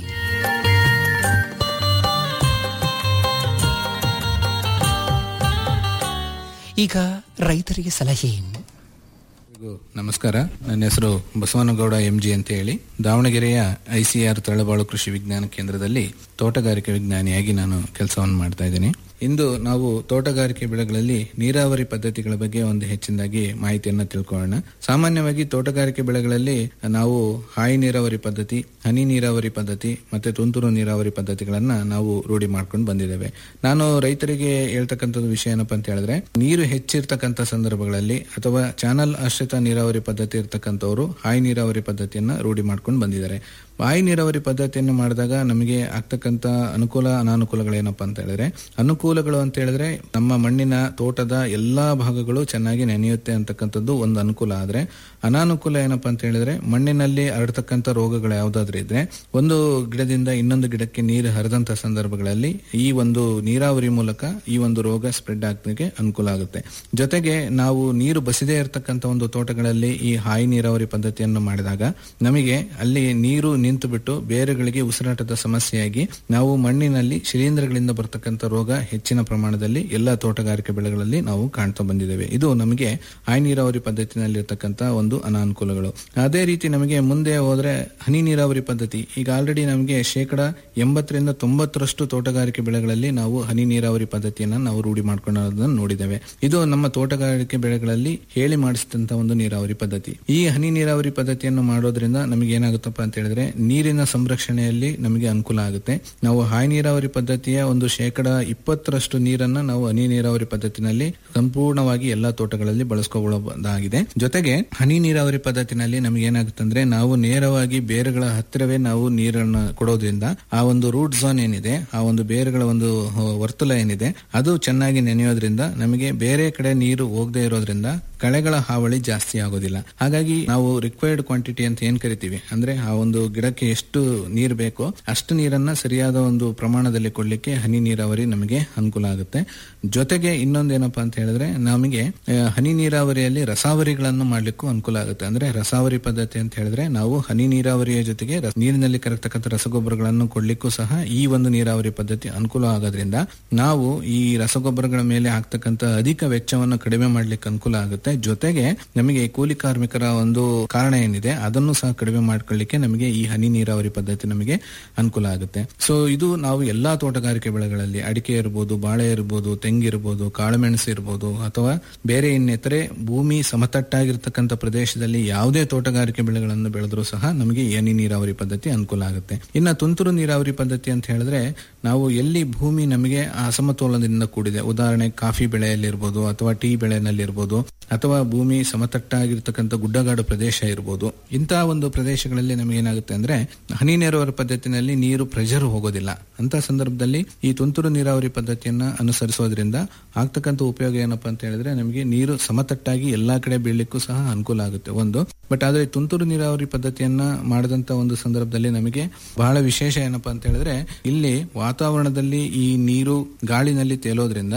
ಈಗ ರೈತರಿಗೆ ಸಲಹೆ ಎಲ್ರಿಗೂ ನಮಸ್ಕಾರ ನನ್ನ ಹೆಸರು ಬಸವನಗೌಡ ಎಂಜಿ ಅಂತ ಹೇಳಿ ದಾವಣಗೆರೆಯ ಐಸಿಆರ್ ತಳಬಾಳು ಕೃಷಿ ವಿಜ್ಞಾನ ಕೇಂದ್ರದಲ್ಲಿ ತೋಟಗಾರಿಕೆ ವಿಜ್ಞಾನಿಯಾಗಿ ನಾನು ಕೆಲಸವನ್ನು ಮಾಡ್ತಾ ಇದ್ದೀನಿ ಇಂದು ನಾವು ತೋಟಗಾರಿಕೆ ಬೆಳೆಗಳಲ್ಲಿ ನೀರಾವರಿ ಪದ್ಧತಿಗಳ ಬಗ್ಗೆ ಒಂದು ಹೆಚ್ಚಿನದಾಗಿ ಮಾಹಿತಿಯನ್ನ ತಿಳ್ಕೊಳ್ಳೋಣ ಸಾಮಾನ್ಯವಾಗಿ ತೋಟಗಾರಿಕೆ ಬೆಳೆಗಳಲ್ಲಿ ನಾವು ಹಾಯಿ ನೀರಾವರಿ ಪದ್ಧತಿ ಹನಿ ನೀರಾವರಿ ಪದ್ಧತಿ ಮತ್ತೆ ತುಂತುರು ನೀರಾವರಿ ಪದ್ಧತಿಗಳನ್ನ ನಾವು ರೂಢಿ ಮಾಡ್ಕೊಂಡು ಬಂದಿದ್ದೇವೆ ನಾನು ರೈತರಿಗೆ ಹೇಳ್ತಕ್ಕಂಥದ್ದು ವಿಷಯ ಏನಪ್ಪಾ ಅಂತ ಹೇಳಿದ್ರೆ ನೀರು ಹೆಚ್ಚಿರ್ತಕ್ಕಂಥ ಸಂದರ್ಭಗಳಲ್ಲಿ ಅಥವಾ ಚಾನಲ್ ಆಶ್ರಿತ ನೀರಾವರಿ ಪದ್ಧತಿ ಇರ್ತಕ್ಕಂಥವ್ರು ಹಾಯಿ ನೀರಾವರಿ ಪದ್ಧತಿಯನ್ನ ರೂಢಿ ಮಾಡ್ಕೊಂಡು ಬಂದಿದ್ದಾರೆ ಹಾಯಿ ನೀರಾವರಿ ಪದ್ಧತಿಯನ್ನು ಮಾಡಿದಾಗ ನಮಗೆ ಆಗ್ತಕ್ಕಂಥ ಅನುಕೂಲ ಅನಾನುಕೂಲಗಳೇನಪ್ಪ ಅಂತ ಹೇಳಿದ್ರೆ ಅನುಕೂಲಗಳು ಅಂತ ಹೇಳಿದ್ರೆ ನಮ್ಮ ಮಣ್ಣಿನ ತೋಟದ ಎಲ್ಲಾ ಭಾಗಗಳು ಚೆನ್ನಾಗಿ ನೆನೆಯುತ್ತೆ ಅಂತಕ್ಕಂಥದ್ದು ಒಂದು ಅನುಕೂಲ ಆದ್ರೆ ಅನಾನುಕೂಲ ಏನಪ್ಪಾ ಅಂತ ಹೇಳಿದ್ರೆ ಮಣ್ಣಿನಲ್ಲಿ ಹರಡ್ತಕ್ಕಂಥ ರೋಗಗಳು ಯಾವ್ದಾದ್ರು ಇದ್ರೆ ಒಂದು ಗಿಡದಿಂದ ಇನ್ನೊಂದು ಗಿಡಕ್ಕೆ ನೀರು ಹರಿದಂತ ಸಂದರ್ಭಗಳಲ್ಲಿ ಈ ಒಂದು ನೀರಾವರಿ ಮೂಲಕ ಈ ಒಂದು ರೋಗ ಸ್ಪ್ರೆಡ್ ಆಗ್ಲಿಕ್ಕೆ ಅನುಕೂಲ ಆಗುತ್ತೆ ಜೊತೆಗೆ ನಾವು ನೀರು ಬಸಿದೇ ಇರತಕ್ಕಂಥ ಒಂದು ತೋಟಗಳಲ್ಲಿ ಈ ಹಾಯಿ ನೀರಾವರಿ ಪದ್ಧತಿಯನ್ನು ಮಾಡಿದಾಗ ನಮಗೆ ಅಲ್ಲಿ ನೀರು ನಿಂತು ಬಿಟ್ಟು ಬೇರುಗಳಿಗೆ ಉಸಿರಾಟದ ಸಮಸ್ಯೆಯಾಗಿ ನಾವು ಮಣ್ಣಿನಲ್ಲಿ ಶಿಲೀಂಧ್ರಗಳಿಂದ ಬರ್ತಕ್ಕಂಥ ರೋಗ ಹೆಚ್ಚಿನ ಪ್ರಮಾಣದಲ್ಲಿ ಎಲ್ಲ ತೋಟಗಾರಿಕೆ ಬೆಳೆಗಳಲ್ಲಿ ನಾವು ಕಾಣ್ತಾ ಬಂದಿದ್ದೇವೆ ಇದು ನಮಗೆ ಹಾಯಿ ನೀರಾವರಿ ಪದ್ಧತಿನಲ್ಲಿರ್ತಕ್ಕಂಥ ಒಂದು ಅನಾನುಕೂಲಗಳು ಅದೇ ರೀತಿ ನಮಗೆ ಮುಂದೆ ಹೋದ್ರೆ ಹನಿ ನೀರಾವರಿ ಪದ್ಧತಿ ಈಗ ಆಲ್ರೆಡಿ ನಮಗೆ ಶೇಕಡ ಎಂಬತ್ತರಿಂದ ತೊಂಬತ್ತರಷ್ಟು ತೋಟಗಾರಿಕೆ ಬೆಳೆಗಳಲ್ಲಿ ನಾವು ಹನಿ ನೀರಾವರಿ ಪದ್ಧತಿಯನ್ನ ನಾವು ರೂಢಿ ಮಾಡ್ಕೊಳ್ಳೋದನ್ನ ನೋಡಿದ್ದೇವೆ ಇದು ನಮ್ಮ ತೋಟಗಾರಿಕೆ ಬೆಳೆಗಳಲ್ಲಿ ಹೇಳಿ ಮಾಡಿಸಿದಂತ ಒಂದು ನೀರಾವರಿ ಪದ್ಧತಿ ಈ ಹನಿ ನೀರಾವರಿ ಪದ್ಧತಿಯನ್ನು ಮಾಡೋದ್ರಿಂದ ನಮಗೆ ಏನಾಗುತ್ತಪ್ಪ ಅಂತ ಹೇಳಿದ್ರೆ ನೀರಿನ ಸಂರಕ್ಷಣೆಯಲ್ಲಿ ನಮಗೆ ಅನುಕೂಲ ಆಗುತ್ತೆ ನಾವು ಹಾಯಿ ನೀರಾವರಿ ಪದ್ಧತಿಯ ಒಂದು ಶೇಕಡ ಇಪ್ಪತ್ತರಷ್ಟು ನೀರನ್ನ ನಾವು ಹನಿ ನೀರಾವರಿ ಪದ್ಧತಿನಲ್ಲಿ ಸಂಪೂರ್ಣವಾಗಿ ಎಲ್ಲಾ ತೋಟಗಳಲ್ಲಿ ಬಳಸ್ಕೊಳ್ಳಬಹುದಾಗಿದೆ ಜೊತೆಗೆ ಹನಿ ನೀರಾವರಿ ಪದ್ಧತಿನಲ್ಲಿ ನಮಗೆ ಏನಾಗುತ್ತೆ ಅಂದ್ರೆ ನಾವು ನೇರವಾಗಿ ಬೇರುಗಳ ಹತ್ತಿರವೇ ನಾವು ನೀರನ್ನು ಕೊಡೋದ್ರಿಂದ ಆ ಒಂದು ರೂಟ್ ಝೋನ್ ಏನಿದೆ ಆ ಒಂದು ಬೇರುಗಳ ಒಂದು ವರ್ತುಲ ಏನಿದೆ ಅದು ಚೆನ್ನಾಗಿ ನೆನೆಯೋದ್ರಿಂದ ನಮಗೆ ಬೇರೆ ಕಡೆ ನೀರು ಹೋಗದೆ ಇರೋದ್ರಿಂದ ಕಳೆಗಳ ಹಾವಳಿ ಜಾಸ್ತಿ ಆಗೋದಿಲ್ಲ ಹಾಗಾಗಿ ನಾವು ರಿಕ್ವೈರ್ಡ್ ಕ್ವಾಂಟಿಟಿ ಅಂತ ಏನ್ ಕರಿತೀವಿ ಅಂದ್ರೆ ಆ ಒಂದು ಗಿಡಕ್ಕೆ ಎಷ್ಟು ನೀರು ಬೇಕೋ ಅಷ್ಟು ನೀರನ್ನ ಸರಿಯಾದ ಒಂದು ಪ್ರಮಾಣದಲ್ಲಿ ಕೊಡ್ಲಿಕ್ಕೆ ಹನಿ ನೀರಾವರಿ ನಮಗೆ ಅನುಕೂಲ ಆಗುತ್ತೆ ಜೊತೆಗೆ ಇನ್ನೊಂದೇನಪ್ಪಾ ಅಂತ ಹೇಳಿದ್ರೆ ನಮಗೆ ಆ, ಹನಿ ನೀರಾವರಿಯಲ್ಲಿ ರಸಾವರಿಗಳನ್ನು ಮಾಡ್ಲಿಕ್ಕೂ ಅನುಕೂಲ ಆಗುತ್ತೆ ಅಂದ್ರೆ ರಸಾವರಿ ಪದ್ಧತಿ ಅಂತ ಹೇಳಿದ್ರೆ ನಾವು ಹನಿ ನೀರಾವರಿಯ ಜೊತೆಗೆ ರಸ- ನೀರಿನಲ್ಲಿ ಕರಗ್ತಕ್ಕಂಥ ರಸಗೊಬ್ಬರಗಳನ್ನು ಕೊಡ್ಲಿಕ್ಕೂ ಸಹ ಈ ಒಂದು ನೀರಾವರಿ ಪದ್ಧತಿ ಅನುಕೂಲ ಆಗೋದ್ರಿಂದ ನಾವು ಈ ರಸಗೊಬ್ಬರಗಳ ಮೇಲೆ ಹಾಕ್ತಕ್ಕಂಥ ಅಧಿಕ ವೆಚ್ಚವನ್ನು ಕಡಿಮೆ ಮಾಡ್ಲಿಕ್ಕೆ ಅನುಕೂಲ ಆಗುತ್ತೆ ಜೊತೆಗೆ ನಮಗೆ ಕೂಲಿ ಕಾರ್ಮಿಕರ ಒಂದು ಕಾರಣ ಏನಿದೆ ಅದನ್ನು ಸಹ ಕಡಿಮೆ ಮಾಡ್ಕೊಳ್ಳಿಕ್ಕೆ ನಮಗೆ ಈ ಹನಿ ನೀರಾವರಿ ಪದ್ಧತಿ ನಮಗೆ ಅನುಕೂಲ ಆಗುತ್ತೆ ಸೊ ಇದು ನಾವು ಎಲ್ಲಾ ತೋಟಗಾರಿಕೆ ಬೆಳೆಗಳಲ್ಲಿ ಅಡಿಕೆ ಇರ್ಬೋದು ಬಾಳೆ ಇರ್ಬೋದು ತೆಂಗಿರ್ಬೋದು ಕಾಳುಮೆಣಸು ಇರ್ಬೋದು ಅಥವಾ ಬೇರೆ ಇನ್ನಿತರೆ ಭೂಮಿ ಸಮತಟ್ಟಾಗಿರ್ತಕ್ಕಂಥ ಪ್ರದೇಶದಲ್ಲಿ ಯಾವುದೇ ತೋಟಗಾರಿಕೆ ಬೆಳೆಗಳನ್ನು ಬೆಳೆದ್ರೂ ಸಹ ನಮಗೆ ಈ ಹನಿ ನೀರಾವರಿ ಪದ್ಧತಿ ಅನುಕೂಲ ಆಗುತ್ತೆ ಇನ್ನ ತುಂತುರು ನೀರಾವರಿ ಪದ್ಧತಿ ಅಂತ ಹೇಳಿದ್ರೆ ನಾವು ಎಲ್ಲಿ ಭೂಮಿ ನಮಗೆ ಅಸಮತೋಲನದಿಂದ ಕೂಡಿದೆ ಉದಾಹರಣೆ ಕಾಫಿ ಬೆಳೆಯಲ್ಲಿರ್ಬೋದು ಅಥವಾ ಟೀ ಬೆಳೆನಲ್ಲಿರ್ಬೋದು ಅಥವಾ ಭೂಮಿ ಸಮತಟ್ಟಾಗಿರ್ತಕ್ಕಂಥ ಗುಡ್ಡಗಾಡು ಪ್ರದೇಶ ಇರ್ಬೋದು ಇಂತಹ ಒಂದು ಪ್ರದೇಶಗಳಲ್ಲಿ ನಮಗೆ ಏನಾಗುತ್ತೆ ಅಂದ್ರೆ ಹನಿ ನೀರಾವರಿ ಪದ್ಧತಿನಲ್ಲಿ ನೀರು ಪ್ರೆಷರ್ ಹೋಗೋದಿಲ್ಲ ಅಂತ ಸಂದರ್ಭದಲ್ಲಿ ಈ ತುಂತುರು ನೀರಾವರಿ ಪದ್ಧತಿಯನ್ನ ಅನುಸರಿಸೋದ್ರಿಂದ ಆಗ್ತಕ್ಕಂಥ ಉಪಯೋಗ ಏನಪ್ಪಾ ಅಂತ ಹೇಳಿದ್ರೆ ನಮಗೆ ನೀರು ಸಮತಟ್ಟಾಗಿ ಎಲ್ಲಾ ಕಡೆ ಬೀಳಲಿಕ್ಕೂ ಸಹ ಅನುಕೂಲ ಆಗುತ್ತೆ ಒಂದು ಬಟ್ ಆದ್ರೆ ತುಂತುರು ನೀರಾವರಿ ಪದ್ಧತಿಯನ್ನ ಮಾಡಿದಂತ ಒಂದು ಸಂದರ್ಭದಲ್ಲಿ ನಮಗೆ ಬಹಳ ವಿಶೇಷ ಏನಪ್ಪಾ ಅಂತ ಹೇಳಿದ್ರೆ ಇಲ್ಲಿ ವಾತಾವರಣದಲ್ಲಿ ಈ ನೀರು ಗಾಳಿನಲ್ಲಿ ತೇಲೋದ್ರಿಂದ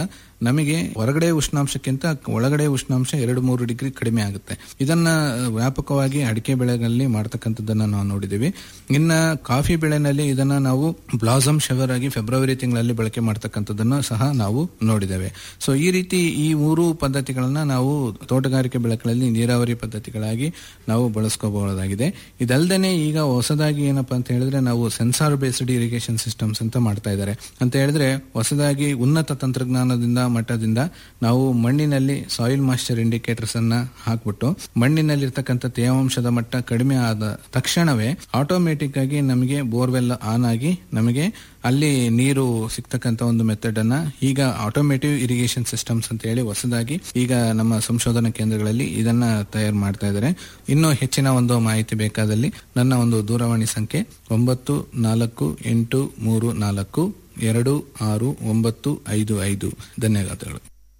ನಮಗೆ ಹೊರಗಡೆ ಉಷ್ಣಾಂಶಕ್ಕಿಂತ ಒಳಗಡೆ ಉಷ್ಣಾಂಶ ಎರಡು ಮೂರು ಡಿಗ್ರಿ ಕಡಿಮೆ ಆಗುತ್ತೆ ಇದನ್ನ ವ್ಯಾಪಕವಾಗಿ ಅಡಿಕೆ ಬೆಳೆಗಳಲ್ಲಿ ಮಾಡ್ತಕ್ಕಂಥದ್ದನ್ನ ನಾವು ನೋಡಿದ್ದೀವಿ ಇನ್ನ ಕಾಫಿ ಬೆಳೆನಲ್ಲಿ ಇದನ್ನ ನಾವು ಬ್ಲಾಸಮ್ ಶವರ್ ಆಗಿ ಫೆಬ್ರವರಿ ತಿಂಗಳಲ್ಲಿ ಬಳಕೆ ಮಾಡ್ತಕ್ಕಂಥದ್ದನ್ನು ಸಹ ನಾವು ನೋಡಿದ್ದೇವೆ ಸೊ ಈ ರೀತಿ ಈ ಮೂರು ಪದ್ಧತಿಗಳನ್ನ ನಾವು ತೋಟಗಾರಿಕೆ ಬೆಳೆಗಳಲ್ಲಿ ನೀರಾವರಿ ಪದ್ಧತಿಗಳಾಗಿ ನಾವು ಬಳಸ್ಕೋಬಹುದಾಗಿದೆ ಇದಲ್ದೇನೆ ಈಗ ಹೊಸದಾಗಿ ಏನಪ್ಪಾ ಅಂತ ಹೇಳಿದ್ರೆ ನಾವು ಸೆನ್ಸಾರ್ ಬೇಸ್ಡ್ ಇರಿಗೇಷನ್ ಸಿಸ್ಟಮ್ಸ್ ಅಂತ ಮಾಡ್ತಾ ಇದ್ದಾರೆ ಅಂತ ಹೇಳಿದ್ರೆ ಹೊಸದಾಗಿ ಉನ್ನತ ತಂತ್ರಜ್ಞಾನದಿಂದ ಮಟ್ಟದಿಂದ ನಾವು ಮಣ್ಣಿನಲ್ಲಿ ಸಾಯಿಲ್ ಮಾಸ್ಟರ್ ಇಂಡಿಕೇಟರ್ಸ್ ಅನ್ನ ಹಾಕ್ಬಿಟ್ಟು ಮಣ್ಣಿನಲ್ಲಿರ್ತಕ್ಕಂಥ ತೇವಾಂಶದ ಮಟ್ಟ ಕಡಿಮೆ ಆದ ತಕ್ಷಣವೇ ಆಟೋಮೆಟಿಕ್ ಆಗಿ ನಮಗೆ ಬೋರ್ವೆಲ್ ಆನ್ ಆಗಿ ನಮಗೆ ಅಲ್ಲಿ ನೀರು ಸಿಗ್ತಕ್ಕಂತ ಒಂದು ಮೆಥಡ್ ಅನ್ನ ಈಗ ಆಟೋಮೇಟಿವ್ ಇರಿಗೇಷನ್ ಸಿಸ್ಟಮ್ಸ್ ಅಂತ ಹೇಳಿ ಹೊಸದಾಗಿ ಈಗ ನಮ್ಮ ಸಂಶೋಧನಾ ಕೇಂದ್ರಗಳಲ್ಲಿ ಇದನ್ನ ತಯಾರು ಮಾಡ್ತಾ ಇದ್ದಾರೆ ಇನ್ನೂ ಹೆಚ್ಚಿನ ಒಂದು ಮಾಹಿತಿ ಬೇಕಾದಲ್ಲಿ ನನ್ನ ಒಂದು ದೂರವಾಣಿ ಸಂಖ್ಯೆ ಒಂಬತ್ತು ನಾಲ್ಕು ಎಂಟು ಮೂರು ನಾಲ್ಕು ಎರಡು ಆರು ಒಂಬತ್ತು ಐದು ಐದು ಧನ್ಯವಾದಗಳು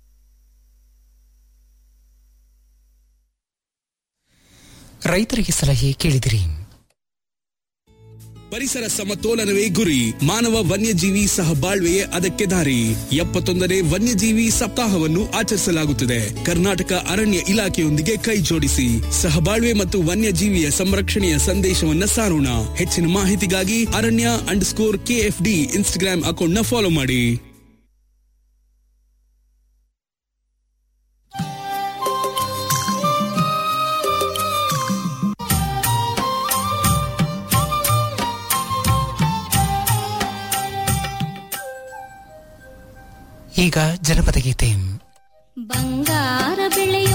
ರೈತರಿಗೆ ಸಲಹೆ ಕೇಳಿದಿರಿ ಪರಿಸರ ಸಮತೋಲನವೇ ಗುರಿ ಮಾನವ ವನ್ಯಜೀವಿ ಸಹಬಾಳ್ವೆಯೇ ಅದಕ್ಕೆ ದಾರಿ ಎಪ್ಪತ್ತೊಂದನೇ ವನ್ಯಜೀವಿ ಸಪ್ತಾಹವನ್ನು ಆಚರಿಸಲಾಗುತ್ತಿದೆ ಕರ್ನಾಟಕ ಅರಣ್ಯ ಇಲಾಖೆಯೊಂದಿಗೆ ಕೈ ಜೋಡಿಸಿ ಸಹಬಾಳ್ವೆ ಮತ್ತು ವನ್ಯಜೀವಿಯ ಸಂರಕ್ಷಣೆಯ ಸಂದೇಶವನ್ನ ಸಾರೋಣ ಹೆಚ್ಚಿನ ಮಾಹಿತಿಗಾಗಿ ಅರಣ್ಯ ಅಂಡ್ ಸ್ಕೋರ್ ಕೆಎಫ್ಡಿ ಇನ್ಸ್ಟಾಗ್ರಾಮ್ ಅಕೌಂಟ್ನ ಫಾಲೋ ಮಾಡಿ ಈಗ ಜನಪದ ಗೀತೆ ಬಂಗಾರ ಬೆಳೆಯೋ